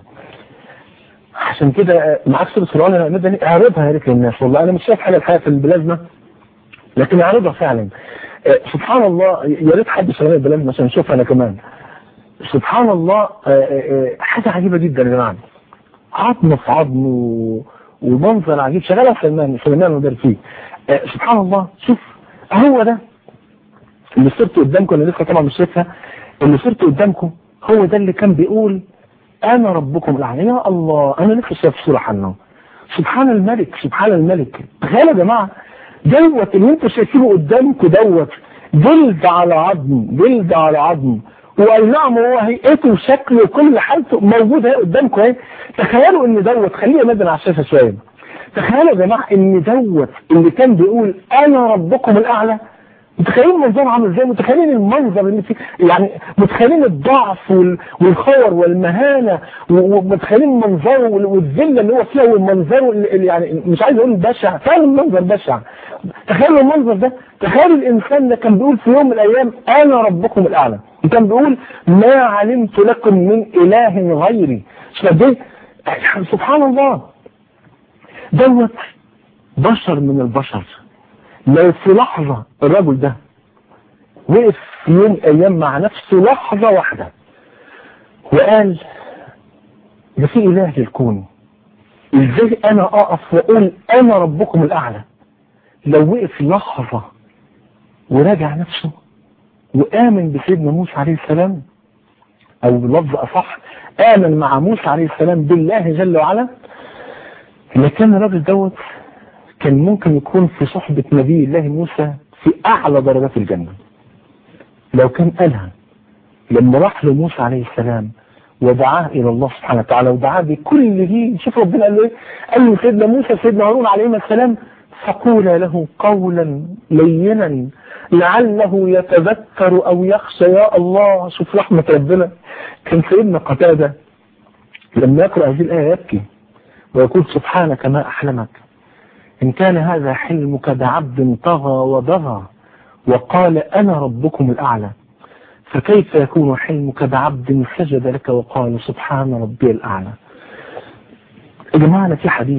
عشان كده معاك سورة فرعون انا نبدا اعرضها يا ريت للناس والله انا مش شايف حاجه الحقيقه في البلازما لكن اعرضها فعلا آه، سبحان الله يا ريت حد شغال البلازما عشان نشوفها انا كمان سبحان الله آه، آه، حاجه عجيبه جدا يا جماعه عظم في عظم و- ومنظر عجيب شغالها سلمان سلمان مدير فيه آه، سبحان الله شوف هو ده اللي صرت قدامكم انا لسه طبعا مش شايفها اللي صرت قدامكم هو ده اللي كان بيقول انا ربكم الاعلى يا الله انا لسه شايف صوره عنه سبحان الملك سبحان الملك تخيلوا يا جماعه دوت اللي انتوا شايفينه قدامكم دوت جلد على عظم جلد على عظم وقال نعم هو هيئته وشكله وكل حالته موجوده اهي قدامكم اهي تخيلوا ان دوت خليه مدن على الشاشه شويه تخيلوا يا جماعه ان دوت اللي كان بيقول انا ربكم الاعلى متخيلين المنظر عامل ازاي متخيلين المنظر اللي فيه يعني متخيلين الضعف وال- والخور والمهانه و- ومتخيلين منظره وال- والذله اللي هو فيها والمنظر اللي يعني مش عايز اقول بشع فعلا المنظر بشع تخيلوا المنظر ده تخيلوا الانسان ده كان بيقول في يوم من الايام انا ربكم الاعلى كان بيقول ما علمت لكم من اله غيري فده سبحان الله دوت بشر من البشر لو في لحظة الرجل ده وقف في يوم ايام مع نفسه لحظة واحدة وقال ده في اله للكون ازاي انا اقف واقول انا ربكم الاعلى لو وقف لحظة وراجع نفسه وآمن بسيدنا موسى عليه السلام أو بلفظ أصح آمن مع موسى عليه السلام بالله جل وعلا لكان الراجل دوت كان ممكن يكون في صحبة نبي الله موسى في أعلى درجات الجنة لو كان قالها لما راح لموسى عليه السلام ودعاه إلى الله سبحانه وتعالى ودعاه بكل دي شوف ربنا قال له إيه قال له سيدنا موسى سيدنا هارون عليهما السلام فقولا له قولا لينا لعله يتذكر أو يخشى يا الله شوف رحمة ربنا كان سيدنا قتادة لما يقرأ هذه الآية يبكي ويقول سبحانك ما أحلمك إن كان هذا حلمك بعبد طغى وبغى وقال أنا ربكم الأعلى فكيف يكون حلمك بعبد سجد لك وقال سبحان ربي الأعلى يا جماعة أنا في حديث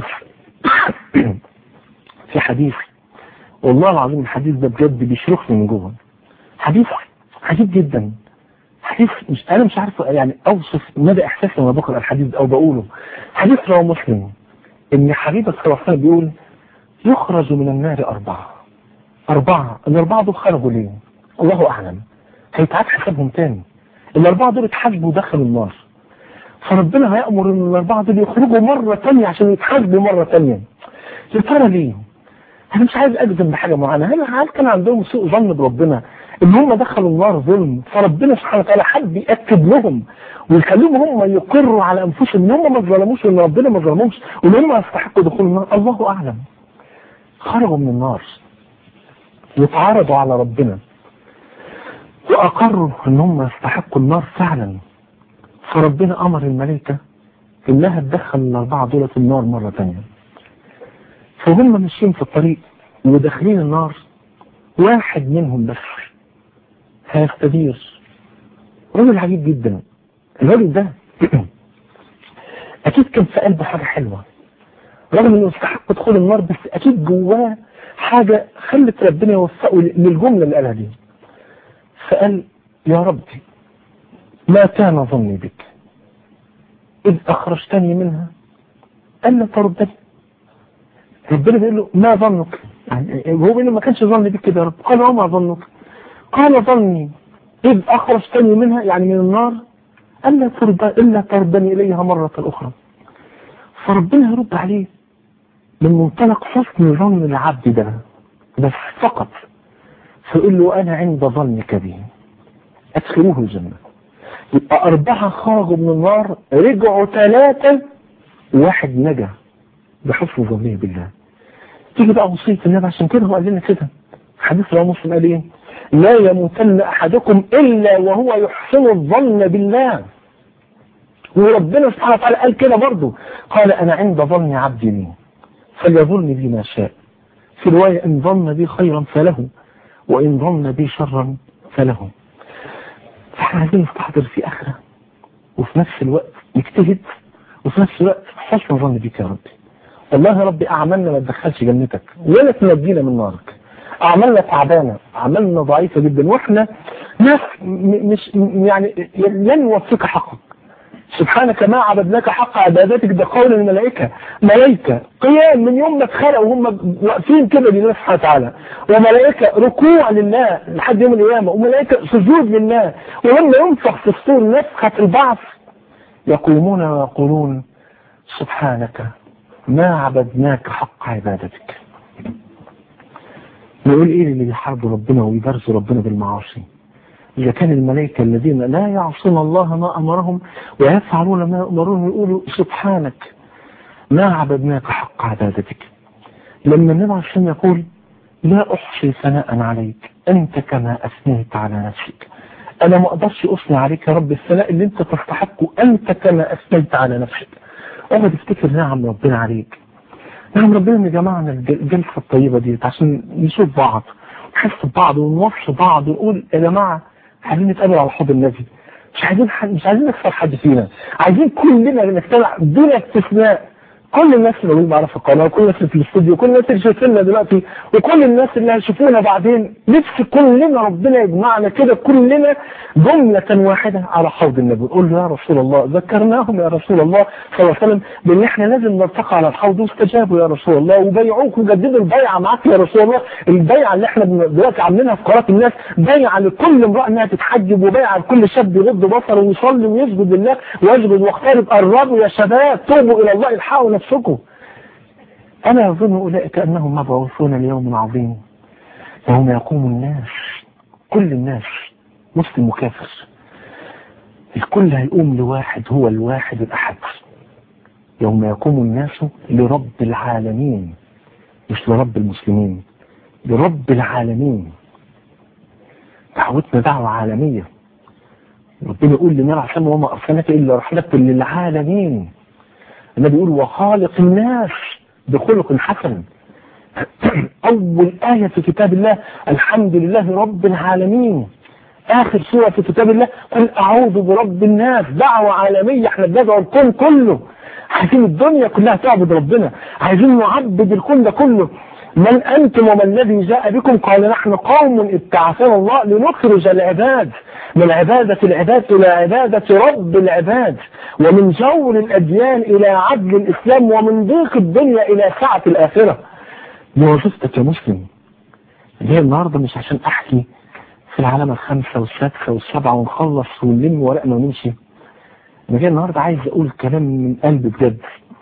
في حديث والله العظيم الحديث ده بجد بيشرخني من جوه حديث عجيب جدا حديث مش انا مش عارف يعني اوصف مدى احساسي لما بقرا الحديث ده او بقوله حديث رواه مسلم ان حبيبك صلى الله عليه وسلم بيقول يخرج من النار اربعه اربعه الاربعه دول خرجوا ليه؟ الله اعلم هيتعاد حسابهم تاني الاربعه دول اتحاسبوا دخلوا النار فربنا هيأمر ان الاربعه دول يخرجوا مره تانية عشان يتحاسبوا مره تانية يا ترى ليه؟ انا مش عايز اجزم بحاجه معينه هل هل كان عندهم سوء ظن بربنا ان هم دخلوا النار ظلم فربنا سبحانه وتعالى حب ياكد لهم ويخليهم هم يقروا على انفسهم ان هم ما ظلموش وان ربنا ما ظلمهمش وان هم يستحقوا دخول النار الله اعلم خرجوا من النار واتعرضوا على ربنا واقروا ان هم يستحقوا النار فعلا فربنا امر الملائكه انها تدخل الاربعه دول في النار مره ثانيه فهم ماشيين في الطريق وداخلين النار واحد منهم بس هيستدير رجل عجيب جدا الراجل ده اكيد كان في قلبه حاجه حلوه رغم انه يستحق دخول النار بس اكيد جواه حاجه خلت ربنا يوفقه للجمله اللي قالها دي فقال يا ربي ما كان ظني بك اذ اخرجتني منها الا تردني ربنا بيقول له ما ظنك يعني هو بيقول له ما كانش ظني بك كده يا رب قال وما ظنك قال ظني إذ أخرجتني منها يعني من النار ألا ترد إلا تردني إليها مرة أخرى فربنا يرد عليه من منطلق حسن ظن العبد ده بس فقط فيقول له أنا عند ظنك بي أدخلوه الجنة يبقى أربعة خرجوا من النار رجعوا ثلاثة واحد نجا بحسن ظنه بالله تيجي بقى وصية النبي عشان كده هو قال لنا كده حديث رواه مسلم قال ايه لا يموتن احدكم الا وهو يحسن الظن بالله وربنا سبحانه وتعالى قال كده برضه قال انا عند ظن عبدي بي فليظن بي ما شاء في رواية ان ظن بي خيرا فله وان ظن بي شرا فله فاحنا عايزين نستحضر في اخره وفي نفس الوقت نجتهد وفي نفس الوقت حسن ظن بك يا ربي والله يا ربي اعمالنا ما تدخلش جنتك ولا تنجينا من نارك اعمالنا تعبانه اعمالنا ضعيفه جدا واحنا ناس م- مش م- يعني لن نوفيك حقك سبحانك ما عبدناك حق عبادتك ده قول الملائكة ملائكة قيام من يوم ما اتخلقوا وهم واقفين كده لله سبحانه وتعالى وملائكة ركوع لله لحد يوم القيامة وملائكة سجود لله ولما ينفخ في الصور نفخة البعث يقومون ويقولون سبحانك ما عبدناك حق عبادتك نقول ايه اللي بيحاربوا ربنا ويبرزوا ربنا بالمعاصي إذا كان الملائكة الذين لا يعصون الله ما أمرهم ويفعلون ما يأمرون يقولوا سبحانك ما عبدناك حق عبادتك لما النبي عليه الصلاة يقول لا أحصي ثناء عليك أنت كما أثنيت على نفسك أنا ما أقدرش أثني عليك يا رب الثناء اللي أنت تستحقه أنت كما أثنيت على نفسك أنا تفتكر نعم ربنا عليك نعم ربنا إن جمعنا الجلسة الطيبة دي عشان نشوف بعض نحس ببعض ونوصي بعض ونقول يا جماعة عايزين نتقابل على حوض النبي مش عايزين حد مش عايزين نكسر حد فينا عايزين كلنا نجتمع بلا استثناء كل الناس اللي موجودين معانا في القناه وكل الناس اللي في الاستوديو وكل الناس اللي شايفيننا دلوقتي وكل الناس اللي هيشوفونا بعدين نفسي كلنا ربنا يجمعنا كده كلنا جملة واحدة على حوض النبي نقول له يا رسول الله ذكرناهم يا رسول الله صلى الله عليه وسلم بان احنا لازم نلتقي على الحوض واستجابوا يا رسول الله وبيعوك وجددوا البيعة معاك يا رسول الله البيعة اللي احنا دلوقتي عاملينها في قناه الناس بيعة لكل امرأة انها تتحجب وبيعة لكل شاب يغض بصره ويصلي ويسجد لله ويسجد واقترب قربوا يا شباب توبوا الى الله الحقوا نفسكم ألا يظن أولئك أنهم مبعوثون ليوم عظيم يوم يقوم الناس كل الناس مسلم وكافر الكل هيقوم لواحد هو الواحد الأحد يوم يقوم الناس لرب العالمين مش لرب المسلمين لرب العالمين دعوتنا دعوة عالمية ربنا يقول لنا عشان وما أرسلناك إلا رحمة للعالمين النبي يقول وخالق الناس بخلق حسن أول آية في كتاب الله الحمد لله رب العالمين آخر سورة في كتاب الله قل أعوذ برب الناس دعوة عالمية احنا بندعو الكون كله عايزين الدنيا كلها تعبد ربنا عايزين نعبد الكون ده كله من أنتم وما الذي جاء بكم قال نحن قوم ابتعثنا الله لنخرج العباد من عبادة العباد إلى عبادة رب العباد ومن جور الأديان إلى عدل الإسلام ومن ضيق الدنيا إلى سعة الآخرة دي وظيفتك يا مسلم هي النهاردة مش عشان أحكي في العالم الخمسة والسادسة والسبعة ونخلص ونلم ورقنا ونمشي أنا جاي النهاردة عايز أقول كلام من قلبي بجد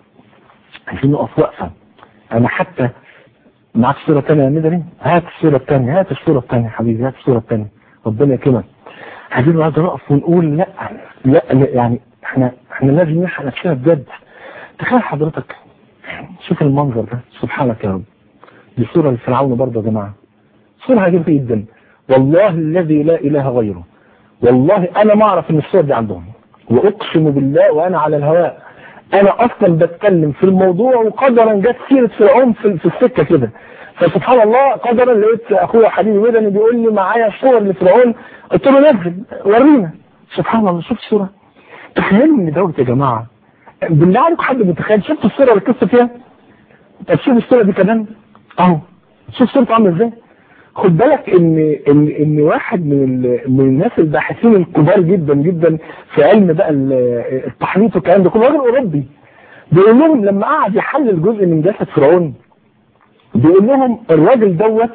عايزين نقف وقفة أنا حتى معاك صورة تانية يا مدري هات الصورة التانية هات الصورة التانية حبيبي هات الصورة التانية ربنا يكرمك عايزين النهارده نقف ونقول لا لا لا، يعني احنا احنا لازم نلحق نفسنا بجد تخيل حضرتك شوف المنظر ده سبحانك يا رب دي صورة لفرعون برضه يا جماعة صورة عجيبة جدا والله الذي لا إله غيره والله أنا ما أعرف إن الصور دي عندهم وأقسم بالله وأنا على الهواء أنا أصلا بتكلم في الموضوع وقدرا جت سيرة فرعون في, في السكة كده فسبحان الله قدرا لقيت أخويا حبيبي مدني بيقول لي معايا صور لفرعون قلت له نزل ورينا سبحان الله شوف الصورة تخيلوا ان دوت يا جماعة بالله عليكم حد متخيل شفت الصورة اللي قصة فيها طب شوف الصورة دي كمان اهو شوف صورته عامله ازاي خد بالك ان ان ان واحد من ال- من الناس الباحثين الكبار جدا جدا في علم بقى ال- التحنيط والكلام ده كله راجل اوروبي بيقول لهم لما قعد يحلل جزء من جسد فرعون بيقول لهم الراجل دوت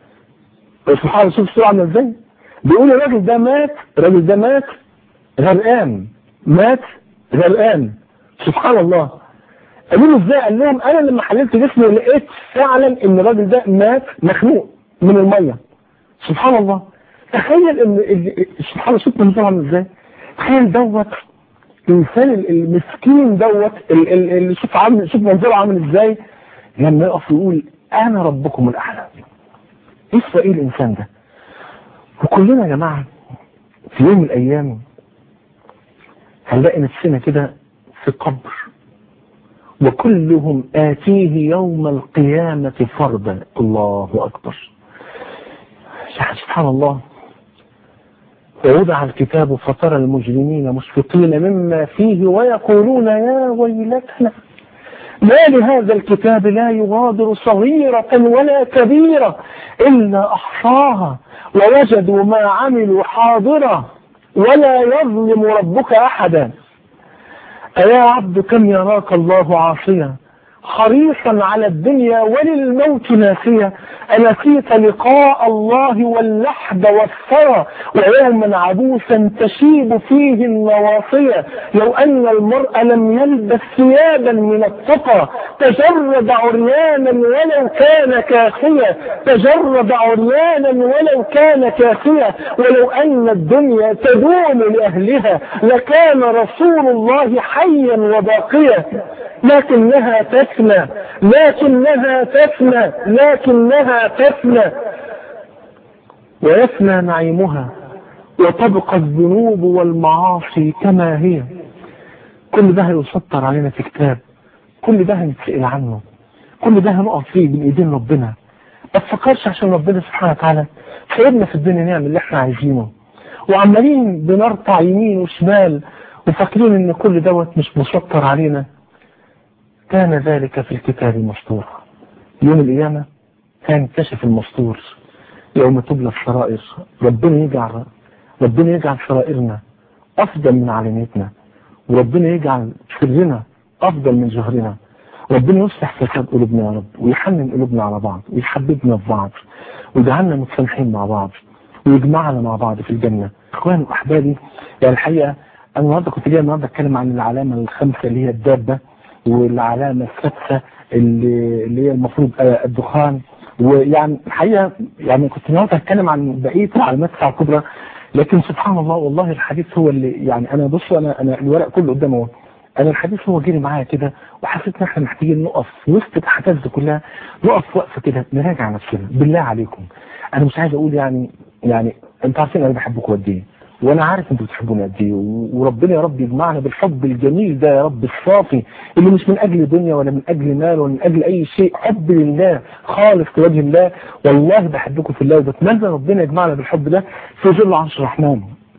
سبحان الله شوف الصورة عامله ازاي بيقول الراجل ده مات الراجل ده مات غرقان مات غرقان سبحان الله قالوا له ازاي قال لهم انا لما حللت جسمه لقيت فعلا ان الراجل ده مات مخنوق من الميه سبحان الله تخيل ان ال- سبحان الله شوف منظره عامل ازاي تخيل دوت الانسان المسكين دوت اللي شوف عامل شوف منظره عامل ازاي لما يقف يقول انا ربكم الاعلى يسوى ايه الانسان ده وكلنا يا جماعه في يوم من الايام هنلاقي نفسنا كده في قبر وكلهم آتيه يوم القيامة فردا الله أكبر سبحان الله ووضع الكتاب فترى المجرمين مشفقين مما فيه ويقولون يا ويلتنا ما لهذا الكتاب لا يغادر صغيرة ولا كبيرة إلا أحصاها ووجدوا ما عملوا حاضرة ولا يظلم ربك أحدا أيا عبد كم يراك الله عاصيا حريصا على الدنيا وللموت ناسيا أنسيت لقاء الله واللحد والثرى ويوما عبوسا تشيب فيه النواصية لو أن المرء لم يلبس ثيابا من التقى تجرد عريانا ولو كان كافيا تجرد عريانا ولو كان كافيا ولو أن الدنيا تدوم لأهلها لكان رسول الله حيا وباقيا لكنها تفنى لكنها تفنى لكنها تفنى ويفنى نعيمها وتبقى الذنوب والمعاصي كما هي كل ده هيسطر علينا في كتاب كل ده هنتسأل عنه كل ده هنقف فيه بين ايدين ربنا ما تفكرش عشان ربنا سبحانه وتعالى سيبنا في الدنيا نعمل اللي احنا عايزينه وعمالين بنرفع يمين وشمال وفاكرين ان كل دوت مش مسطر علينا كان ذلك في الكتاب المسطور يوم القيامة كان كشف المسطور يوم تبلى السرائر ربنا يجعل ربنا يجعل سرائرنا أفضل من علانيتنا وربنا يجعل سرنا أفضل من جهرنا ربنا يصلح فساد قلوبنا يا رب ويحنن قلوبنا على بعض ويحببنا في بعض ويجعلنا متسامحين مع بعض ويجمعنا مع بعض في الجنة اخواني واحبابي يعني الحقيقة انا النهارده كنت جاي النهارده اتكلم عن العلامة الخامسة اللي هي الدابة والعلامة السادسة اللي, اللي هي المفروض الدخان ويعني الحقيقة يعني كنت النهارده اتكلم عن بقية العلامات الساعة الكبرى لكن سبحان الله والله الحديث هو اللي يعني انا بص انا انا الورق كله قدامي اهو انا الحديث هو جري معايا كده وحسيت ان احنا محتاجين نقف في وسط الاحداث دي كلها نقف وقفه كده نراجع نفسنا بالله عليكم انا مش عايز اقول يعني يعني انتوا عارفين انا بحبكم قد ايه وانا عارف انتوا بتحبوني قد ايه وربنا يا رب يجمعنا بالحب الجميل ده يا رب الصافي اللي مش من اجل دنيا ولا من اجل مال ولا من اجل اي شيء حب لله خالص لوجه الله والله بحبكم في الله وبتمنى ربنا يجمعنا بالحب ده في ظل عرش الرحمن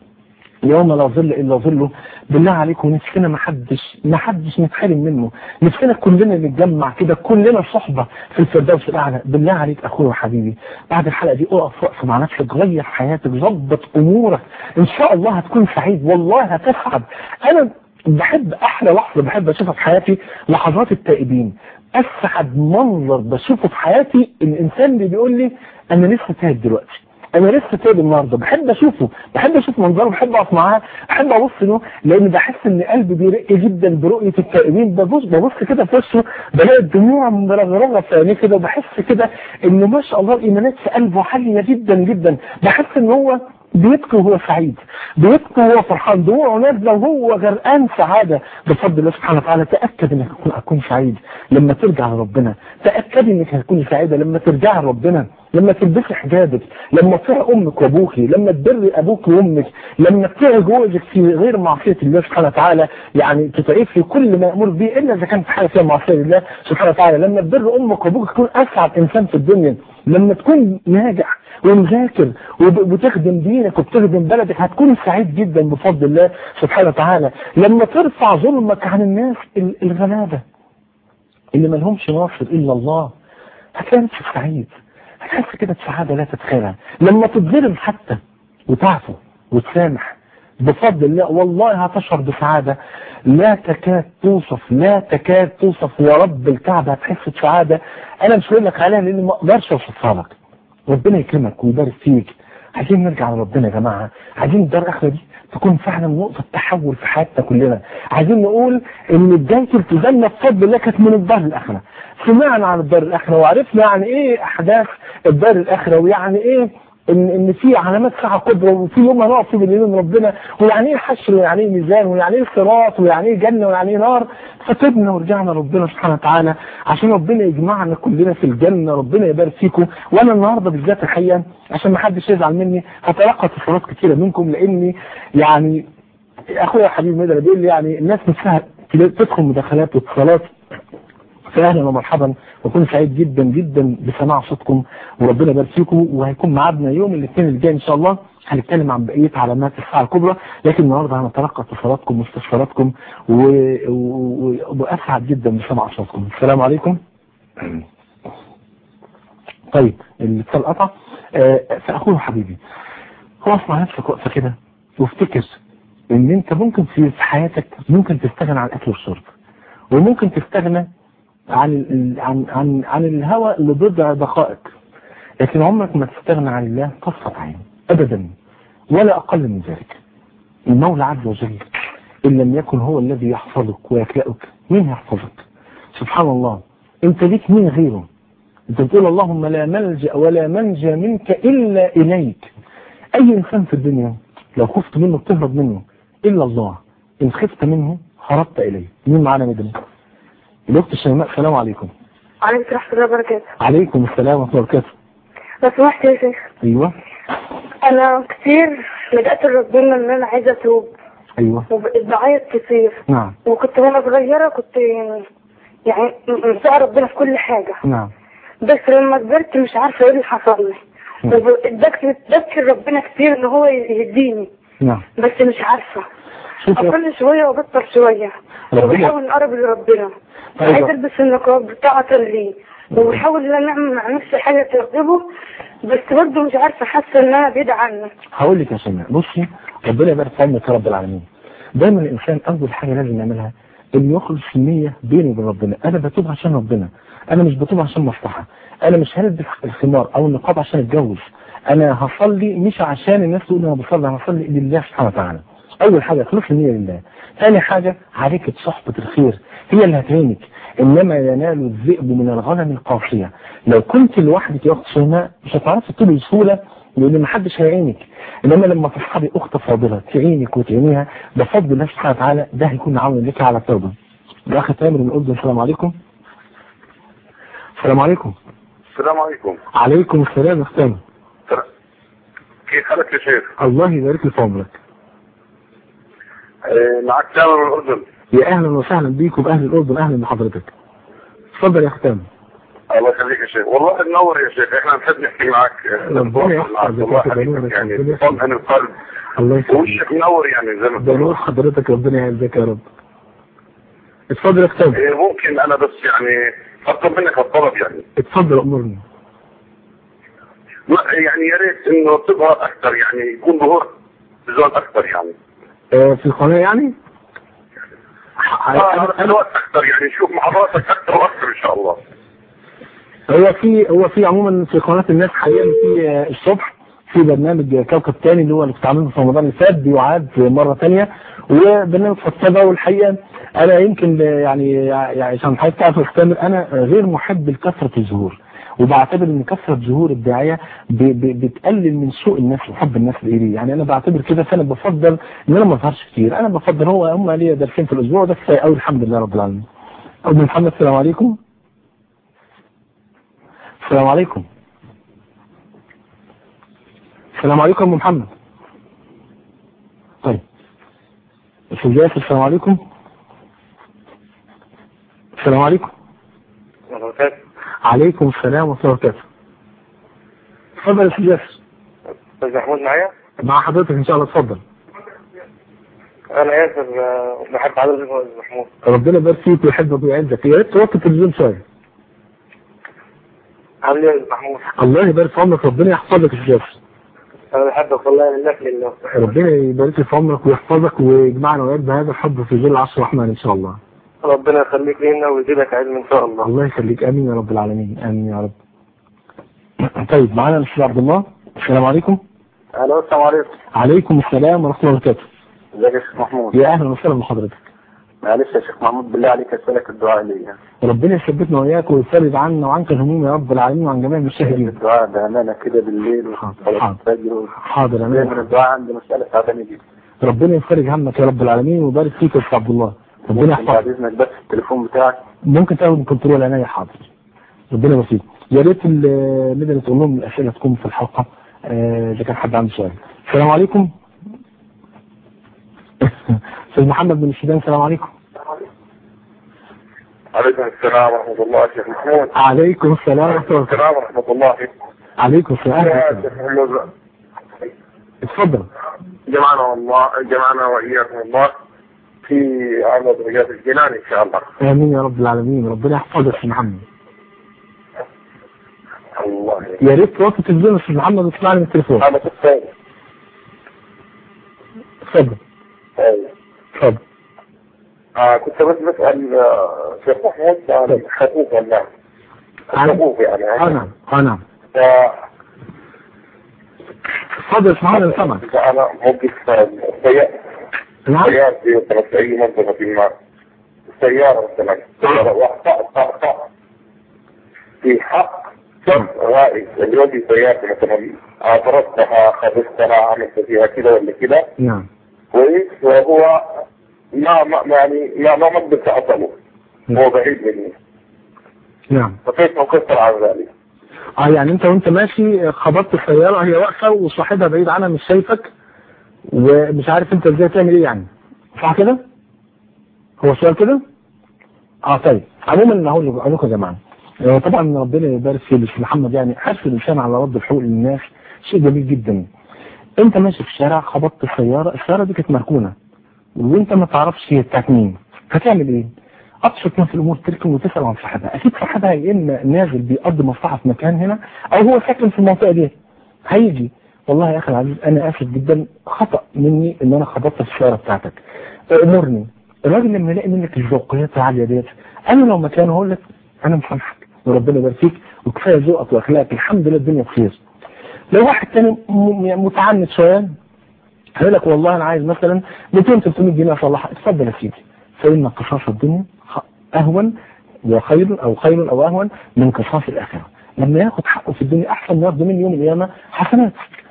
يوم لا ظل الا ظله بالله عليكم نفسنا ما حدش ما حدش نتحرم منه نفسنا كلنا نتجمع كده كلنا صحبه في الفردوس الاعلى بالله عليك اخويا وحبيبي بعد الحلقه دي اقف وقف مع نفسك غير حياتك ظبط امورك ان شاء الله هتكون سعيد والله هتسعد انا بحب احلى لحظه بحب اشوفها في حياتي لحظات التائبين اسعد منظر بشوفه في حياتي الانسان اللي بيقول لي انا لسه تايب دلوقتي انا لسه تايب النهارده بحب اشوفه بحب اشوف منظره بحب اقف معاه بحب ابص له لان بحس ان قلبي بيرق جدا برؤيه التائبين ببص ببص كده في وشه بلاقي الدموع مرغرغه في عينيه كده وبحس كده انه ما شاء الله الايمانات في قلبه عاليه جدا جدا بحس ان هو بيبكي وهو سعيد بيبكي وهو فرحان دموعه نازله وهو غرقان سعاده بفضل الله سبحانه وتعالى تاكد انك هتكون هتكون سعيد لما ترجع لربنا تاكد انك هتكون سعيده لما ترجع لربنا لما تلبسي حجابك لما تطيع امك وابوكي لما تبري ابوك وامك لما تطيع جوزك في غير معصيه الله سبحانه وتعالى يعني تطيعيه في كل ما يامر به الا اذا كانت حاجه فيها معصيه لله سبحانه وتعالى لما تبر امك وابوك تكون اسعد انسان في الدنيا لما تكون ناجح ومذاكر وتخدم دينك وبتخدم بلدك هتكون سعيد جدا بفضل الله سبحانه وتعالى لما ترفع ظلمك عن الناس الغلابة اللي ما لهمش ناصر إلا الله هتلاقي نفسك سعيد هتحس كده بسعادة لا تتخيلها لما تتظلم حتى وتعفو وتسامح بفضل الله والله هتشعر بسعادة لا تكاد توصف لا تكاد توصف يا رب الكعبة هتحس بسعادة انا مش هقول لك عليها لاني ما اقدرش اوصفها لك ربنا يكرمك ويبارك فيك عايزين نرجع لربنا يا جماعة عايزين الدار الاخره دي تكون فعلا نقطة تحول في حياتنا كلنا عايزين نقول ان بداية التزامنا بفضل الله كانت من الدار الاخره سمعنا عن الدار الاخره وعرفنا يعني ايه احداث الدار الاخره ويعني ايه ان ان في علامات ساعه كبرى وفي يوم هنقف فيه بين ايدين ربنا ويعني ايه حشر ويعني ايه ميزان ويعني ايه صراط ويعني ايه جنه ويعني ايه نار فتبنا ورجعنا ربنا سبحانه وتعالى عشان ربنا يجمعنا كلنا في الجنه ربنا يبارك فيكم وانا النهارده بالذات الحقيقه عشان ما حدش يزعل مني هتلقى اتصالات كتيره منكم لاني يعني اخويا حبيبي مدري بيقول لي يعني الناس نفسها تدخل مداخلات واتصالات فاهلا ومرحبا واكون سعيد جدا جدا بسماع صوتكم وربنا يبارك فيكم وهيكون معادنا يوم الاثنين الجاي ان شاء الله هنتكلم عن بقيه علامات الساعه الكبرى لكن النهارده هنتلقى اتصالاتكم واستفساراتكم و- و- واسعد جدا بسماع صوتكم السلام عليكم طيب الاتصال قطع آه، فاخوه حبيبي هو مع نفسك وقفه كده وافتكر ان انت ممكن في في حياتك ممكن تستغنى عن الاكل والشرب وممكن تستغنى عن ال- عن عن عن الهوى لبضع دقائق لكن عمرك ما تستغنى عن الله طرفة عين ابدا ولا اقل من ذلك المولى عز وجل ان لم يكن هو الذي يحفظك ويكلأك مين يحفظك سبحان الله انت ليك مين غيره انت بتقول اللهم لا ملجأ ولا منجى منك الا اليك اي انسان في الدنيا لو خفت منه بتهرب منه الا الله ان خفت منه هربت اليه مين معانا مدني الاخت شيماء السلام عليكم عليكم ورحمة الله وبركاته عليكم السلام ورحمه الله وبركاته لو سمحت يا شيخ ايوه أنا كتير لجأت لربنا إن أنا عايزة أتوب ايوه وبقيت بعيط كتير نعم وكنت وأنا صغيرة كنت يعني مساء ربنا في كل حاجة نعم بس لما كبرت مش عارفة إيه اللي حصل لي مم. وبقيت بذكر ربنا كتير إن هو يهديني نعم بس مش عارفة شوف يا أقل شوية وبطل شوية ربنا- وبحاول نقرب لربنا أيوة. عايز البس النقاب بتاعة ليه وبحاول ان انا اعمل مع نفسي حاجة تغضبه بس برضه مش عارفة حاسة ان انا بعيدة عنه هقول لك يا شيماء بصي ربنا يبارك في عمرك يا رب العالمين دايما الانسان اول حاجه لازم يعملها انه يخلص النيه بينه وبين ربنا انا بتوب عشان ربنا انا مش بتوب عشان مصلحه انا مش هلبس الخمار او النقاب عشان اتجوز انا هصلي مش عشان الناس تقول انا بصلي انا هصلي لله سبحانه وتعالى اول حاجه خلص النيه لله ثاني حاجه عليك بصحبه الخير هي اللي هتعينك انما ينال الذئب من الغنم القاسيه لو كنت لوحدك يا اخت شيماء مش هتعرفي تطولي بسهوله لان محدش هيعينك انما لما تصحبي اخت فاضله تعينك وتعينيها بفضل الله سبحانه وتعالى ده هيكون عون لك على التوبه الاخ تامر من الاردن السلام عليكم السلام عليكم السلام عليكم عليكم السلام يا اخ تامر كيف حالك يا شيخ؟ الله يبارك لي في عمرك آه، معك تامر من الأردن يا اهلا وسهلا بيك وباهل الاردن اهلا بحضرتك اتفضل يا اخ تامر الله يخليك يا شيخ والله تنور يا شيخ احنا بنحب نحكي معك ربنا يحفظك معك. الله يا يخليك ربنا يعني يخليك. طمئن القلب الله يسلمك ووشك منور يعني زي ما ده نور بتقول حضرتك ربنا يعزك يا رب اتفضل يا اخ تامر آه، ممكن انا بس يعني اطلب منك الطلب يعني اتفضل امرني لا، يعني يا ريت انه تظهر اكثر يعني يكون ظهور بزود اكثر يعني آه في القناه يعني اه هذا الوقت اكثر يعني نشوف محاضراتك اكثر واكثر ان شاء الله هو في هو في عموما في قناه الناس حاليا في آه، الصبح في برنامج كوكب تاني اللي هو اللي كنت عامله في رمضان اللي فات بيعاد مرة تانية وبرنامج فضفضة والحقيقة أنا يمكن يعني يعني عشان حضرتك تعرف أستمر أنا غير محب لكثرة الظهور وبعتبر ان كثرة ظهور الداعية ب- ب- بتقلل من سوء الناس وحب الناس لإليه يعني انا بعتبر كده فانا بفضل ان انا ما اظهرش كتير انا بفضل هو هم ليا درسين في الاسبوع ده كفايه قوي الحمد لله رب العالمين ابو محمد السلام عليكم السلام عليكم السلام عليكم يا ابو محمد طيب استاذ ياسر السلام عليكم السلام عليكم عليكم السلام ورحمه الله وبركاته اتفضل يا استاذ ياسر استاذ محمود معايا مع حضرتك ان شاء الله اتفضل انا ياسر آه، بحب حضرتك يا استاذ محمود ربنا يبارك فيك ويحبك ويعزك يا ريت توطي التلفزيون شويه عامل ايه يا استاذ محمود الله يبارك في عمرك ربنا يحفظك يا استاذ ياسر انا بحبك والله لله في لله ربنا يبارك في عمرك ويحفظك ويجمعنا وياك بهذا الحب في ظل عرش الرحمن ان شاء الله ربنا يخليك لينا ويزيدك علم ان شاء الله الله يخليك امين يا رب العالمين امين يا رب طيب معانا الاستاذ عبد الله السلام عليكم الو السلام عليكم عليكم السلام ورحمه الله وبركاته ازيك يا استاذ محمود يا اهلا وسهلا بحضرتك معلش يا شيخ محمود بالله عليك اسالك الدعاء ليا ربنا يثبتنا وإياك ويفرج عنا وعنك الهموم يا رب العالمين وعن جميع المشاهدين الدعاء بامانه كده بالليل حاضر، وصلاه حاضر. الفجر حاضر دايما أنا الدعاء عندي مساله تعبانه جدا ربنا يفرج همك يا رب العالمين ويبارك فيك يا أستاذ عبد الله ربنا ممكن بعد يحفظك اذنك بس التليفون بتاعك ممكن تاخد من كنترول عينيا حاضر ربنا يبارك فيك يا ريت ال- نقدر تقول لهم الأسئلة تكون في الحلقة آه، إذا كان حد عنده سؤال السلام عليكم أستاذ محمد بن السودان السلام عليكم عليكم السلام ورحمة الله شيخ محمود عليكم السلام ورحمة الله وبركاته. السلام ورحمة الله عليكم السلام يا ورحمة الله. شيخ محمود اتفضل جمعنا الله جمعنا وإياكم الله في عرض رياض الجنان إن شاء الله آمين يا رب العالمين ربنا يحفظك يا أستاذ محمد الله يا ريت توطي التلفزيون يا أستاذ محمد وتسمعني من التليفون هذا في الثاني اتفضل أيوة. اتفضل آه كنت بس بسأل آه، شيخ محمود عن حقوق الناس عن- حقوق يعني اه نعم اه نعم آه، اتفضل يا أستاذ محمد أنا سامعك إذا أنا موقف آه، سيارة نعم سيارتي مثلا في أي منطقة ما سيارة مثلا سيارة وأخطأ أخطأ في حق شخص رائد اللي ودي سيارتي مثلا عبرتها خبزتها عملت فيها كده ولا كده نعم كويس وهو ما ما يعني ما ما مقدر عطله هو بعيد مني نعم فكيف نكفر عن ذلك؟ اه يعني انت وانت ماشي خبطت السيارة هي واقفة وصاحبها بعيد عنها مش شايفك ومش عارف انت ازاي تعمل ايه يعني صح كده؟ هو سؤال كده؟ اه طيب عموما هقول لكم- أقول لكم يا جماعة آه، طبعا ربنا يبارك في الشيخ محمد يعني حرص الانسان على رد الحقوق للناس شيء جميل جدا انت ماشي في الشارع خبطت السيارة السيارة دي كانت مركونة وانت ما تعرفش هي بتاعت مين هتعمل ايه؟ ابسط ما في الامور تركن وتسال عن صاحبها اكيد صاحبها يا اما نازل بيقضي مصلحه في مكان هنا او هو ساكن في المنطقه دي هيجي والله يا اخي العزيز انا اسف جدا خطا مني ان انا خبطت في السياره بتاعتك امرني الراجل لما يلاقي منك الذوقيات العاليه ديت انا لو مكانه هقول لك انا مسامحك وربنا يبارك فيك وكفايه ذوقك واخلاقك الحمد لله الدنيا بخير لو واحد تاني م- متعنت شويه هيقول لك والله انا عايز مثلا 200 300 جنيه اصلحها اتفضل يا سيدي فان قصاص الدنيا خ- اهون وخير او خير او اهون من قصاص الاخره لما ياخد حقه في الدنيا احسن ما ياخده من يوم القيامه حسنات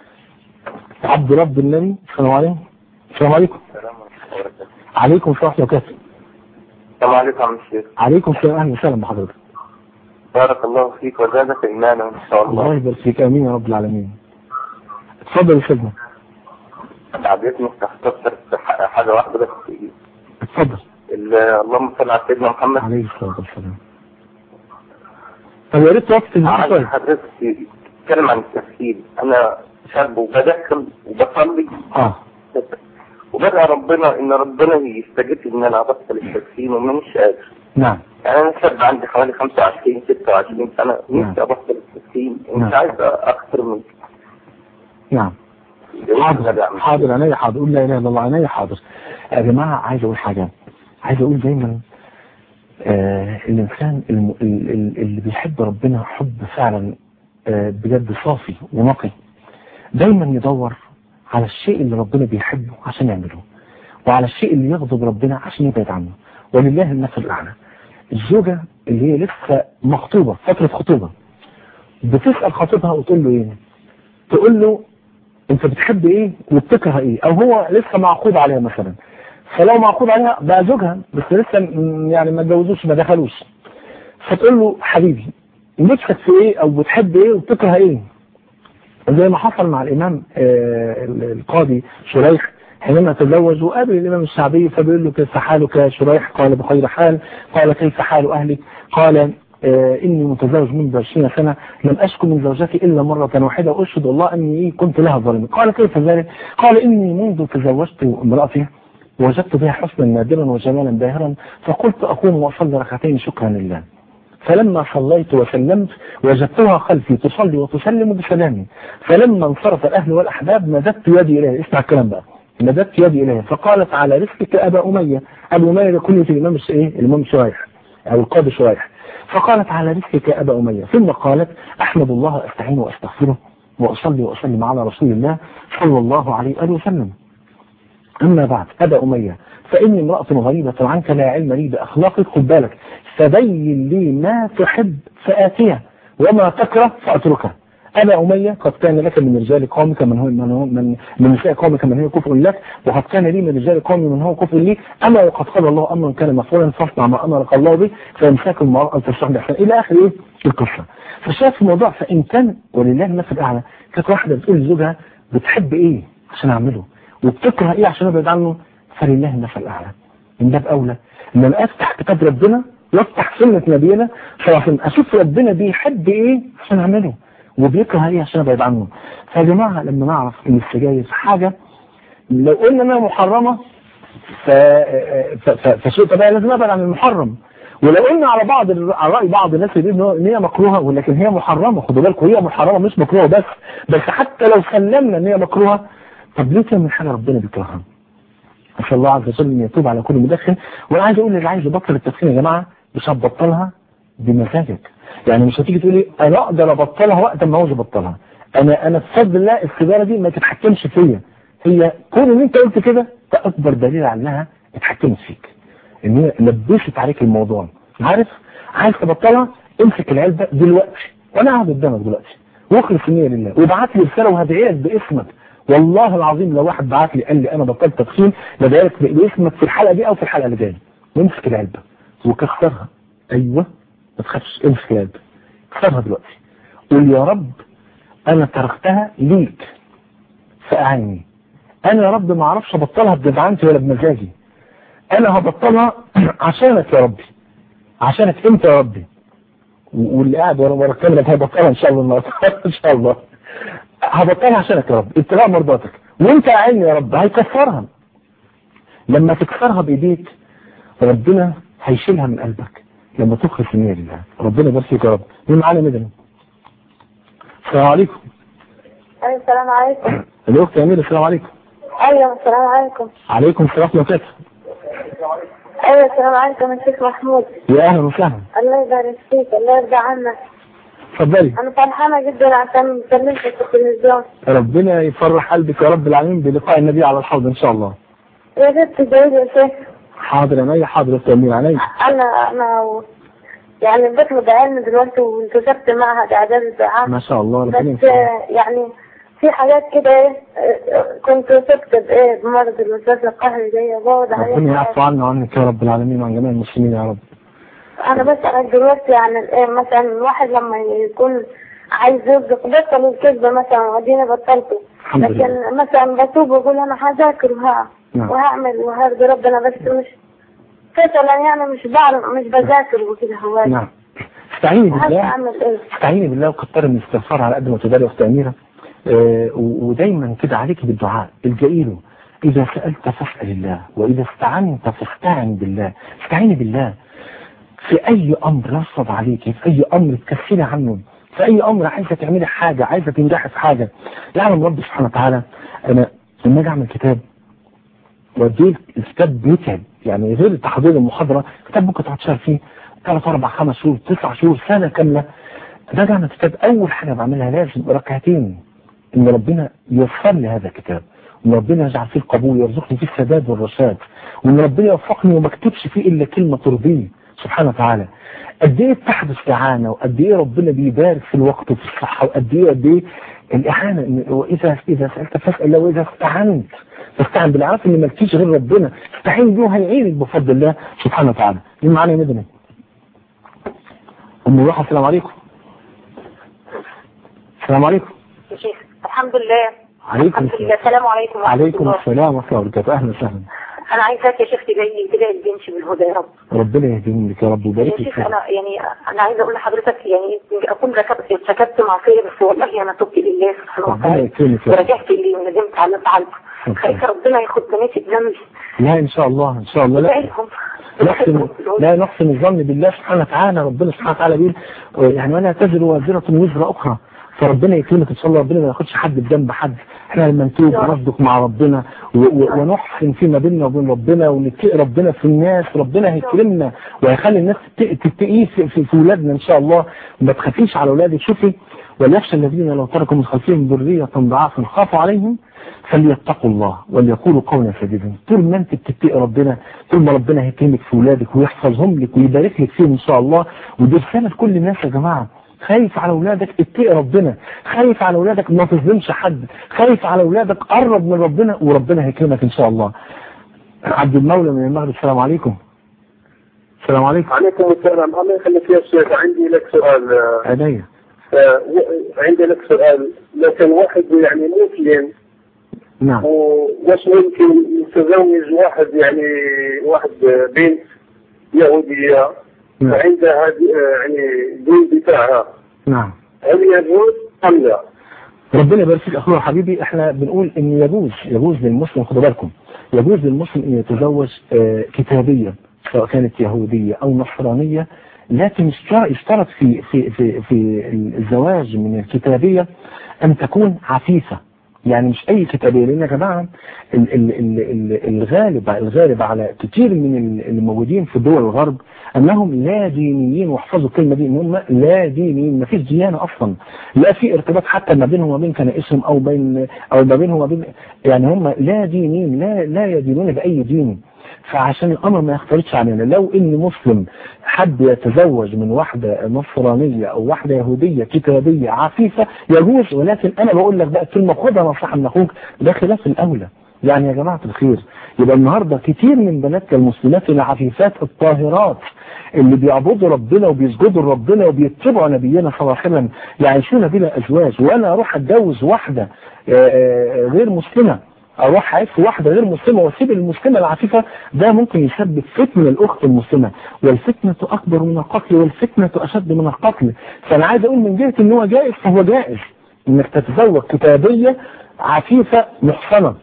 عبد رب النبي السلام عليكم السلام عليكم عليكم السلام ورحمه الله وبركاته السلام عليكم يا عم الشيخ عليكم السلام اهلا وسهلا بحضرتك بارك الله فيك وزادك ايمانا ان شاء الله الله يبارك فيك امين يا رب العالمين اتفضل يا سيدنا عديتني تختصر في ح- حاجه واحده بس اتفضل ال- اللهم صل على سيدنا محمد عليه الصلاه والسلام طب يا ريت توقف الفيديو عايز شويه حضرتك تتكلم عن التسهيل انا شاب وبدخل وبصلي اه وبدعي ربنا ان ربنا يستجيب لي ان انا ابطل التدخين ومانيش قادر نعم يعني انا شاب عندي حوالي 25 26 سنه نعم. نفسي ابطل التدخين نعم. ومش عايز اكثر من نعم حاضر حاضر عينيا حاضر قول لا اله الا الله عينيا حاضر يا جماعه عايز اقول حاجه عايز اقول دايما آه الانسان الم... ال- ال- اللي بيحب ربنا حب فعلا آه بجد صافي ونقي دايما يدور على الشيء اللي ربنا بيحبه عشان يعمله وعلى الشيء اللي يغضب ربنا عشان يبعد عنه ولله المثل الاعلى الزوجه اللي هي لسه مخطوبه فتره خطوبه بتسال خطيبها وتقول له ايه؟ تقول له انت بتحب ايه وبتكره ايه او هو لسه معقود عليها مثلا فلو معقود عليها بقى زوجها بس لسه م- يعني ما اتجوزوش ما دخلوش فتقول له حبيبي نفسك في ايه او بتحب ايه وبتكره ايه زي ما حصل مع الامام آه ال- القاضي شريح حينما تزوج وقابل الامام الشعبي فبيقول له كيف حالك يا شريح قال بخير حال قال كيف حال اهلك قال آه اني متزوج منذ 20 سنه لم اشكو من زوجتي الا مره واحده واشهد الله اني كنت لها ظالما قال كيف ذلك؟ قال اني منذ تزوجت امراتي وجدت بها حسنا نادرا وجمالا باهرا فقلت اقوم واصلي ركعتين شكرا لله فلما صليت وسلمت وجدتها خلفي تصلي وتسلم بسلام فلما انصرف الاهل والاحباب مددت يدي اليها اسمع الكلام بقى مددت يدي اليها فقالت على رزقك ابا اميه ابو اميه ده كنية الامام الس- ايه الامام شريح او القاضي شريح فقالت على رزقك ابا اميه ثم قالت احمد الله استعين واستغفره واصلي واسلم على رسول الله صلى الله عليه واله وسلم أما بعد أبا أمية فإني امرأة غريبة عنك لا علم لي بأخلاقك خد بالك فبين لي ما تحب فآتيه وما تكره فأتركه أبا أمية قد كان لك من رجال قومك من هو من هو من من نساء قومك من هو كفء لك وقد كان لي من رجال قومي من هو كفء لي أما وقد قال الله أمرا كان مفعولا فاصنع ما أمرك الله به فإمساك المرأة تشرح بإحسان إلى آخر إيه القصة فشاف الموضوع فإن كان ولله المثل الأعلى كانت واحدة بتقول لزوجها بتحب إيه عشان أعمله وبتكره إيه عشان أبعد عنه فلله المثل الأعلى من باب أولى إن أنا أفتح كتاب ربنا وافتح سنة نبينا فعشان أشوف ربنا بيحب إيه عشان أعمله وبيكره ايه عشان ابعد عنه فيا جماعه لما نعرف ان السجاير حاجه لو قلنا انها محرمه ف... ف... ف... فشيء طبيعي لازم ابعد عن المحرم ولو قلنا على بعض على راي بعض الناس اللي بيقولوا ان هي مكروهه ولكن هي محرمه خدوا بالكم هي محرمه مش مكروهه بس بس حتى لو سلمنا ان هي مكروهه طب ليه تعمل حاجه ربنا بيكرهها؟ نسال الله عز وجل ان يتوب على كل مدخن وانا عايز اقول للي عايز يبطل التدخين يا جماعه مش هتبطلها بمزاجك يعني مش هتيجي تقولي انا اقدر ابطلها وقت ما عاوز ابطلها انا انا بفضل الله السيجاره دي ما تتحكمش فيا هي كون ان انت قلت كده ده اكبر دليل على انها اتحكمت فيك ان هي لبست عليك الموضوع عارف عايز تبطلها امسك العلبه دلوقتي وانا قاعد قدامك دلوقتي واخلص النيه لله وابعت لي رساله وهدعي لك باسمك والله العظيم لو واحد بعت لي قال لي انا بطلت تدخين بدعي لك باسمك في الحلقه دي او في الحلقه اللي جايه وامسك العلبه وكسرها ايوه ما تخافش امسك العلبه كسرها دلوقتي قول يا رب انا تركتها ليك فاعني انا يا رب ما اعرفش ابطلها بجدعنتي ولا بمزاجي انا هبطلها عشانك يا ربي عشانك انت يا ربي واللي قاعد ورا ورا الكاميرا هيبطلها ان شاء الله النهارده ان شاء الله هبطلها عشانك يا رب ابتلاء مرضاتك وانت عيني يا رب هيكسرها لما تكسرها بايديك ربنا هيشيلها من قلبك لما تخلص النية لله ربنا يبارك فيك يا رب مين معانا مدني السلام عليكم أيوة السلام عليكم الاخت امير السلام عليكم أيوة السلام عليكم عليكم السلام ورحمه الله أيوة السلام عليكم يا شيخ محمود يا اهلا وسهلا الله يبارك فيك الله يرضى عنك اتفضلي أنا فرحانة جدا عشان سلمت في التلفزيون ربنا يفرح قلبك يا رب العالمين بلقاء النبي على الحوض ان شاء الله يا ريت تدعي لي يا شيخ حاضر عينيا حاضر يا أستاذ امير عينيا أنا أنا و... يعني بطلب علم دلوقتي وانتسبت معهد إعداد الدعاء ما شاء الله بس ربنا يفرح آه، يعني في حاجات كده ايه آه، كنت وصفت بايه بمرض الوسواس القهري دي بقعد ربنا عليه يعفو عنا وعنك يا رب العالمين وعن جميع المسلمين يا رب انا بسألك دلوقتي عن الايه مثلا الواحد لما يكون عايز يرزق بطل الكذبة مثلا واديني بطلته الحمد لله لكن مثلا بتوب واقول انا هذاكر وها نعم. وهعمل وهرضي ربنا بس مش مثلا يعني مش بعرف مش بذاكر وكده هو نعم استعيني عارفة بالله اعمل ايه استعيني بالله وكتري من الاستغفار على قد ما تقدري يا اختي اميره آه، و- ودايما كده عليك بالدعاء الجئي له اذا سالت فاسال الله واذا استعنت فاستعن بالله استعيني بالله في اي امر يصعب عليك في اي امر تكسلي عنه في اي امر عايزه تعملي حاجه عايزه تنجحي في حاجه يعلم ربي سبحانه وتعالى انا لما اجي اعمل كتاب وديه الكتاب بيتعب يعني غير تحضير المحاضره كتاب ممكن تقعد تشتغل فيه ثلاث اربع خمس شهور تسع شهور سنه كامله ده اعمل كتاب اول حاجه بعملها لازم ركعتين ان ربنا ييسر لي هذا الكتاب وان ربنا يجعل فيه القبول ويرزقني فيه السداد والرشاد وان ربنا يوفقني وما اكتبش فيه الا كلمه ترضيه سبحانه وتعالى قد ايه بتحدث اعانه وقد ايه ربنا بيبارك في الوقت وفي الصحه وقد ايه قد ايه الاعانه إن- واذا اذا سالت فاسال الله واذا استعنت فاستعن بالله عارف ان مالكيش غير ربنا استعين بيه وهيعينك بفضل الله سبحانه وتعالى مين معانا يا مدني ام روحه السلام عليكم السلام عليكم يا شيخ الحمد لله عليكم الحمد لله السلام عليكم ورحمة عليكم الله. السلام ورحمه الله وبركاته اهلا وسهلا انا عايزاك يا شيخ تدعي لي تدعي لي بنتي بالهدى يا رب ربنا يهديهم لك يا رب يا ويبارك لك شيخ فيك. انا يعني انا عايزه اقول لحضرتك يعني اكون ركبت ارتكبت معصيه بس والله انا تبت لله سبحانه ربنا وتعالى يكرمك يا رب ورجعت لي وندمت على اللي فعلته ربنا. خايفه ربنا ياخد بناتي بذنبي لا ان شاء الله ان شاء الله لا ادعي لهم نحسن لا نحسن الظن بالله سبحانه وتعالى ربنا سبحانه وتعالى بيقول آه، يعني ولا تزر وازرة وزر اخرى فربنا يكرمك ان شاء الله ربنا ما ياخدش حد بذنب حد احنا لما نتوب ونصدق مع ربنا و- و- ونحسن فيما بيننا وبين ربنا ونتقي ربنا في الناس ربنا هيكرمنا وهيخلي الناس تتقي- تتقيه في, في, في ولادنا ان شاء الله ما تخافيش على اولادك شوفي وليخشى الذين لو تركوا من خلفهم ذرية ضعافا خافوا عليهم فليتقوا الله وليقولوا قولا سديدا طول ما انت بتتقي ربنا طول ما ربنا هيكرمك في ولادك ويحفظهم لك ويبارك لك فيهم ان شاء الله ودي رساله لكل الناس يا جماعه خايف على اولادك اتقي ربنا خايف على اولادك ما تظلمش حد خايف على اولادك قرب من ربنا وربنا هيكرمك ان شاء الله عبد المولى من المغرب السلام عليكم السلام عليكم عليكم السلام الله يخليك يا شيخ عندي لك سؤال آه، عينيا آه، و- عندي لك سؤال لو كان واحد يعني مسلم نعم ومش ممكن يتزوج واحد يعني واحد آه، بنت يهودية نعم وعندها هذه آه، يعني الدين بتاعها نعم هل يجوز أم لا؟ ربنا يبارك فيك اخويا حبيبي احنا بنقول ان يجوز يجوز للمسلم خدوا بالكم يجوز للمسلم ان يتزوج آه، كتابيا سواء كانت يهودية او نصرانية لكن اشترط اشترط في في في في الزواج من الكتابية ان تكون عفيفة يعني مش اي كتابية لان يا جماعة ال- ال- ال- ال- الغالب الغالب على كتير من ال- الموجودين في دول الغرب انهم لا دينيين واحفظوا الكلمة دي ان هم لا دينيين ما فيش ديانة اصلا لا في ارتباط حتى ما بينهم وبين كنائسهم او بين او ما بينهم وبين يعني هم لا دينيين لا لا يدينون باي دين فعشان الامر ما يختلطش علينا لو ان مسلم حد يتزوج من واحدة نصرانية او واحدة يهودية كتابية عفيفة يجوز ولكن انا بقول لك بقى كلمة خدها نصيحة من اخوك ده خلاف الاولى يعني يا جماعة الخير يبقى النهاردة كتير من بناتنا المسلمات العفيفات الطاهرات اللي بيعبدوا ربنا وبيسجدوا لربنا وبيتبعوا نبينا صلى الله عليه وسلم يعيشون بلا ازواج وانا اروح اتجوز واحدة آه، آه، غير مسلمة اروح اعيش في واحده غير مسلمه واسيب المسلمه العفيفه ده ممكن يسبب فتنه للاخت المسلمه والفتنه اكبر من القتل والفتنه اشد من القتل فانا عايز اقول من جهه ان هو جائز فهو جائز انك تتزوج كتابيه عفيفه محصنه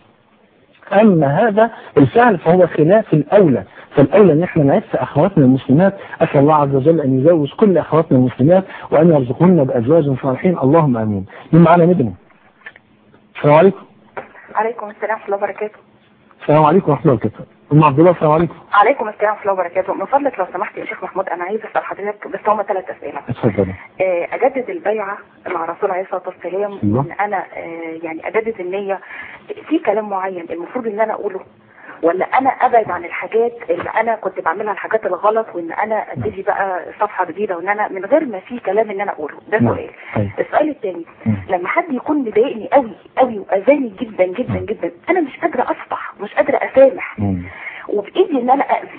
اما هذا الفعل فهو خلاف الاولى فالاولى ان احنا نعف اخواتنا المسلمات اسال الله عز وجل ان يزوج كل اخواتنا المسلمات وان يرزقهن بازواج صالحين اللهم امين من معانا ندم السلام عليكم عليكم السلام ورحمة الله وبركاته السلام عليكم ورحمه الله وبركاته ام عبد الله السلام عليكم عليكم السلام ورحمة الله وبركاته من فضلك لو سمحت يا شيخ محمود أنا عايز أسأل حضرتك بس هما ثلاث أسئلة اتفضلي آه، أجدد البيعة مع الرسول عليه الصلاة والسلام أيوة. إن أنا آه، يعني أجدد النية في كلام معين المفروض إن أنا أقوله ولا أنا أبعد عن الحاجات اللي أنا كنت بعملها الحاجات الغلط وإن أنا أبتدي بقى صفحة جديدة وإن أنا من غير ما في كلام إن أنا أقوله ده نعم. سؤال أيوة. السؤال الثاني مم. لما حد يكون مضايقني قوي قوي وأذاني جدا جدا جدا أنا مش قادرة أصفح مش قادرة أسامح مم. وبايدي ان انا اذي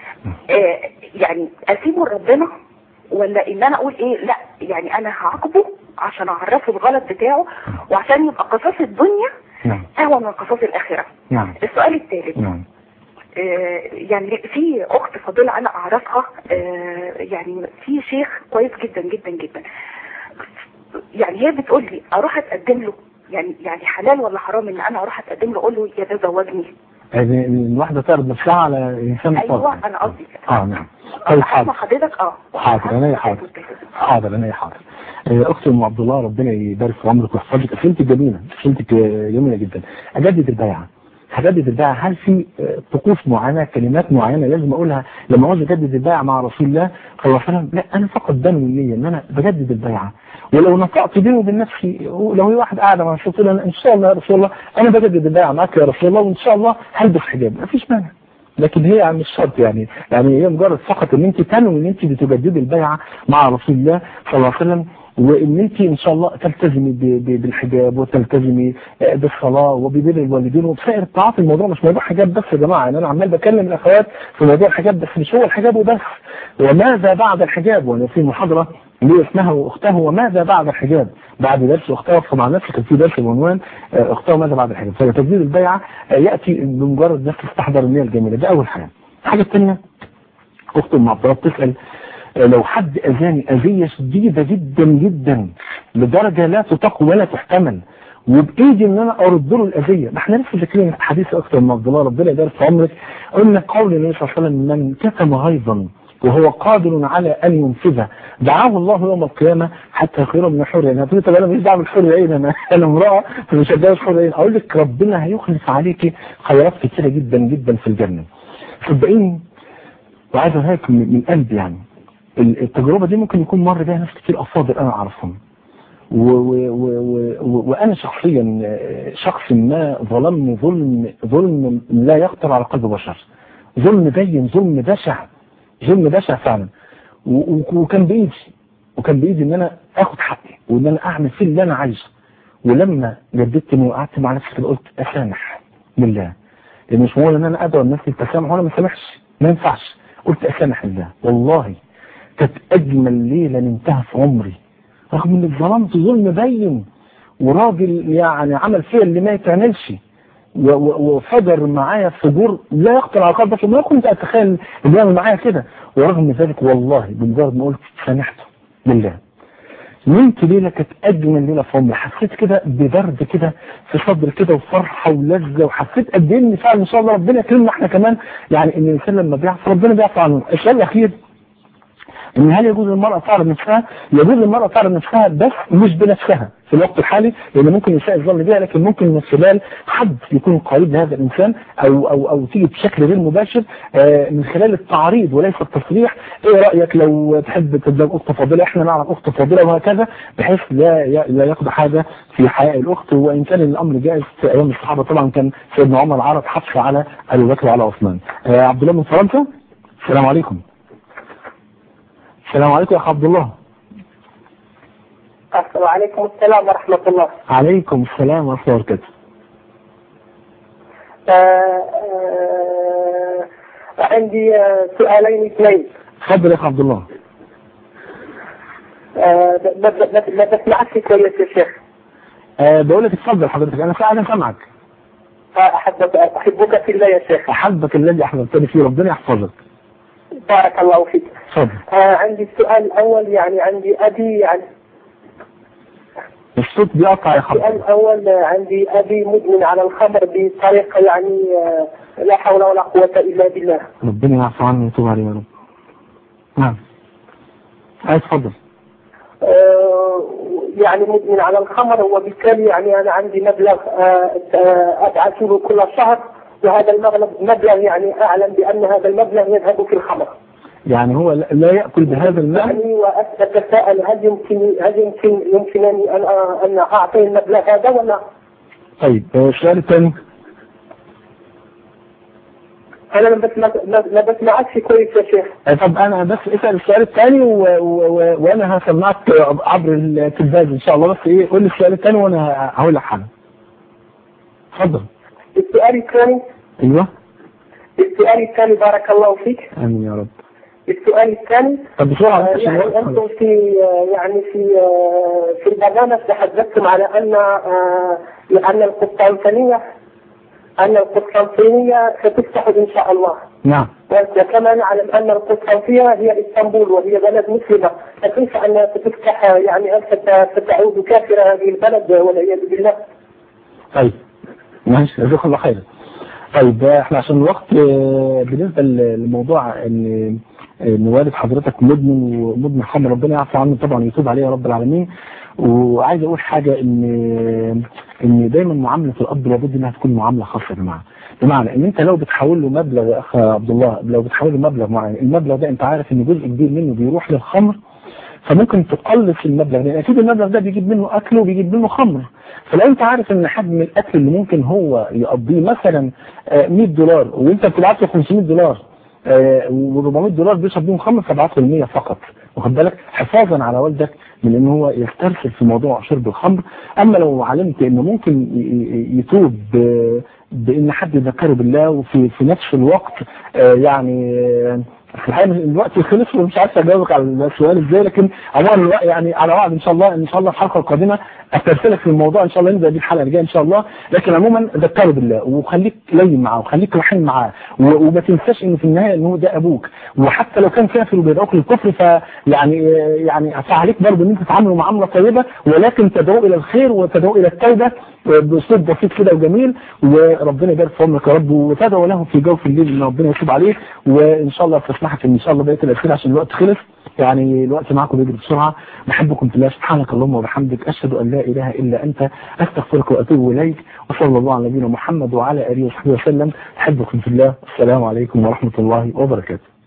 آه يعني اسيبه لربنا ولا ان انا اقول ايه لا يعني انا هعاقبه عشان اعرفه الغلط بتاعه وعشان يبقى قصاص الدنيا نعم اهون من قصاص الاخره نعم السؤال الثالث نعم آه يعني في اخت فاضله انا اعرفها آه يعني في شيخ كويس جدا جدا جدا يعني هي بتقول لي اروح اتقدم له يعني يعني حلال ولا حرام ان انا اروح اتقدم له اقول له يتزوجني يعني الواحدة تعرض نفسها على انسان ايوه طاغي. انا قصدي كده اه نعم طيب حاضر حاضر حضرتك اه حاضر انا حاضر حاضر انا حاضر آه، اختي ام عبد الله ربنا يبارك في عمرك ويحفظك اسئلتك جميله اسئلتك آه، جميله جدا اجدد البيعه هجدد البيعه هل في آه، طقوس معينه كلمات معينه لازم اقولها لما عاوز اجدد البيعه مع رسول الله صلى الله عليه وسلم لا انا فقط بنوي النيه ان انا بجدد البيعه ولو نطقت بيني وبين نفسي لو هي واحد قاعده مع الشيطان انا ان شاء الله يا رسول الله انا بجدد البيعه معاك يا رسول الله وان شاء الله هلبس حجاب مفيش مانع لكن هي مش شرط يعني يعني هي مجرد فقط ان انت تنوي ان انت بتجددي البيعه مع رسول الله صلى الله عليه وسلم وان انت ان شاء الله تلتزمي ب- ب- بالحجاب وتلتزمي آه، بالصلاه وببر الوالدين وبسائر الطاعات الموضوع مش موضوع حجاب بس يا جماعه يعني انا عمال بكلم الاخوات في موضوع الحجاب بس مش هو الحجاب وبس وماذا بعد الحجاب وانا في محاضره ليه اسمها واختها وماذا بعد الحجاب بعد درس اختها وقفه مع نفسي كان في درس بعنوان آه، اختها وماذا بعد الحجاب فتجديد البيعه آه، ياتي بمجرد نفس تستحضر النيه الجميله ده اول حاجه الحاجه الثانيه اخت ام عبد الله بتسال آه، لو حد اذاني اذيه شديده جدا جدا لدرجه لا تطاق ولا تحتمل وبايدي ان انا ارد له الاذيه ما احنا لسه ذاكرين حديث اكتر من عبد الله ربنا يبارك في عمرك قلنا قول النبي صلى الله عليه وسلم من كتم غيظا وهو قادر على ان ينفذه دعاه الله يوم القيامه حتى يخيره من الحور يعني هتقولي طب انا مش دعوه بالحور العين انا انا امراه فمش هتجوز حور العين اقول لك ربنا هيخلف عليكي خيرات كثيره جدا جدا في الجنه صدقيني وعايز اقولها من من قلبي يعني ال- التجربه دي ممكن يكون مر بيها ناس كتير افاضل انا اعرفهم و و و و و وانا شخصيا آه، شخص ما ظلمني ظلم ظلم لا يخطر على قلب بشر ظلم بين ظلم بشع ظلم بشع فعلا و- و- وكان بايدي وكان بايدي ان انا اخد حقي وان انا اعمل فيه اللي انا عايزه ولما جددت وقعدت مع نفسي كده قلت اسامح لله لان مش مهم ان انا ادعو الناس للتسامح وانا ما سامحش ما ينفعش قلت اسامح لله والله كانت اجمل ليله نمتها في عمري رغم اني ظلمت ظلم بين وراجل يعني عمل فيا اللي ما يتعملش و- و- وفجر معايا فجور لا يخطر على قلبك ما كنت اتخيل انه يعمل معايا كده ورغم ذلك والله بمجرد ما قلت سامحته لله نمت ليله كانت اجمل ليله في عمري حسيت كده ببرد كده في صدري كده وفرحه ولذه وحسيت قد ايه ان فعلا ان شاء الله ربنا يكرمنا احنا كمان يعني ان الانسان لما بيعصي ربنا بيعفو عنه السؤال الاخير ان هل يجوز للمرأة تعرض نفسها يجوز للمرأة تعرض نفسها بس مش بنفسها في الوقت الحالي لان ممكن يساء الظن بها لكن ممكن من خلال حد يكون قريب لهذا الانسان او او او تيجي بشكل غير مباشر آه، من خلال التعريض وليس التصريح ايه رايك لو تحب تبدا اخت فاضله احنا نعرف اخت فاضله وهكذا بحيث لا ي- لا يقضي حاجه في حياء الاخت وان كان الامر جائز في ايام الصحابه طبعا كان سيدنا عمر عرض حبس على ابي بكر وعلى عثمان آه، عبد الله من فرنسا السلام عليكم السلام عليكم يا اخ عبد الله وعليكم السلام ورحمة الله عليكم السلام ورحمه الله وبركاته آه، آه، عندي آه، سؤالين اثنين اتفضل يا اخ عبد الله آه، ب- ب- ب- ما بسمعكش كويس يا شيخ أه بقول لك اتفضل حضرتك انا قاعد سامعك آه، أحبك أحبك في الله يا شيخ احبك الذي احببتني فيه ربنا يحفظك بارك الله فيك اتفضل آه، عندي السؤال الأول يعني عندي أبي يعني الصوت بيقطع يا خبر السؤال الأول آه، عندي أبي مدمن على الخمر بطريقة يعني آه، لا حول ولا قوة إلا بالله ربنا يعفو عنه ويتوب عليه يا رب نعم عايز اتفضل آه، يعني مدمن على الخمر وبالتالي يعني أنا عندي مبلغ آه، آه، أبعث له كل شهر وهذا المبلغ مبلغ يعني أعلم بأن هذا المبلغ يذهب في الخمر يعني هو لا- لا ياكل بهذا المال يعني وأتساءل هل يمكن هل يمكن يمكنني أن أن أعطيه المبلغ هذا ولا طيب آه، السؤال الثاني أنا ما بسمع ما ما بسمعكش كويس يا شيخ آه، طب انا بس اسال السؤال الثاني و... و... و... وانا هسمعك عبر التلفاز ان شاء الله بس ايه قول لي السؤال الثاني وانا هقول لك حاجه اتفضل السؤال الثاني ايوه السؤال الثاني بارك الله فيك امين يا رب السؤال الثاني طب بسرعه آه، عشان يعني الوقت أنتم في آه، يعني في آه، في البرنامج تحدثتم على أن آه، أن القسطنطينية أن القسطنطينية ستفتح إن شاء الله نعم وكما نعلم أن القسطنطينية هي اسطنبول وهي بلد مسلمة فكيف أنها ستفتح يعني هل ست- ستعود كافرة هذه البلد والعياذ بالله طيب ماشي جزاك الله خير طيب آه، احنا عشان الوقت آه، بالنسبه للموضوع ان ان والد حضرتك مدمن ومدمن خمر ربنا يعفو عنه طبعا ويتوب عليه يا رب العالمين وعايز اقول حاجه ان ان دايما معامله الاب لابد انها تكون معامله خاصه يا جماعه بمعنى ان انت لو بتحول له مبلغ يا اخ عبد الله لو بتحول له مبلغ معين المبلغ ده انت عارف ان جزء كبير منه بيروح للخمر فممكن تقلص المبلغ لان اكيد المبلغ ده بيجيب منه اكل وبيجيب منه خمر فلو انت عارف ان حجم الاكل اللي ممكن هو يقضيه مثلا آه، 100 دولار وانت بتبعت له 500 دولار و400 دولار بيشرب بيهم خمر فبعت له 100 فقط واخد بالك حفاظا على والدك من ان هو يسترسل في موضوع شرب الخمر اما لو علمت انه ممكن ي- ي- يتوب ب- بان حد يذكره بالله وفي في نفس الوقت آه، يعني آه، في الحقيقه الوقت خلص ومش عارف اجاوبك على السؤال ازاي لكن عموما الوقت يعني على وعد ان شاء الله ان شاء الله الحلقه القادمه استرسلك في الموضوع ان شاء الله نبدا بيه الحلقه الجايه ان شاء الله لكن عموما ذكره بالله وخليك لين معاه وخليك رحيم معاه و- وما تنساش ان في النهايه ان هو ده ابوك وحتى لو كان كافر وبيدعوك للكفر فيعني يعني فعليك برضه ان انت تتعامله معامله طيبه ولكن تدعو الى الخير وتدعو الى التوبه باسلوب بسيط كده وجميل وربنا يبارك في عمرك يا رب وتدعو له في جوف الليل ان ربنا يتوب عليه وان شاء الله تسمحك ان شاء الله بقيه الاسئله عشان الوقت خلص يعني الوقت معكم بيجري بسرعه بحبكم في الله سبحانك اللهم وبحمدك اشهد ان لا اله الا انت استغفرك واتوب اليك وصلى الله على نبينا محمد وعلى اله وصحبه وسلم احبكم في الله السلام عليكم ورحمه الله وبركاته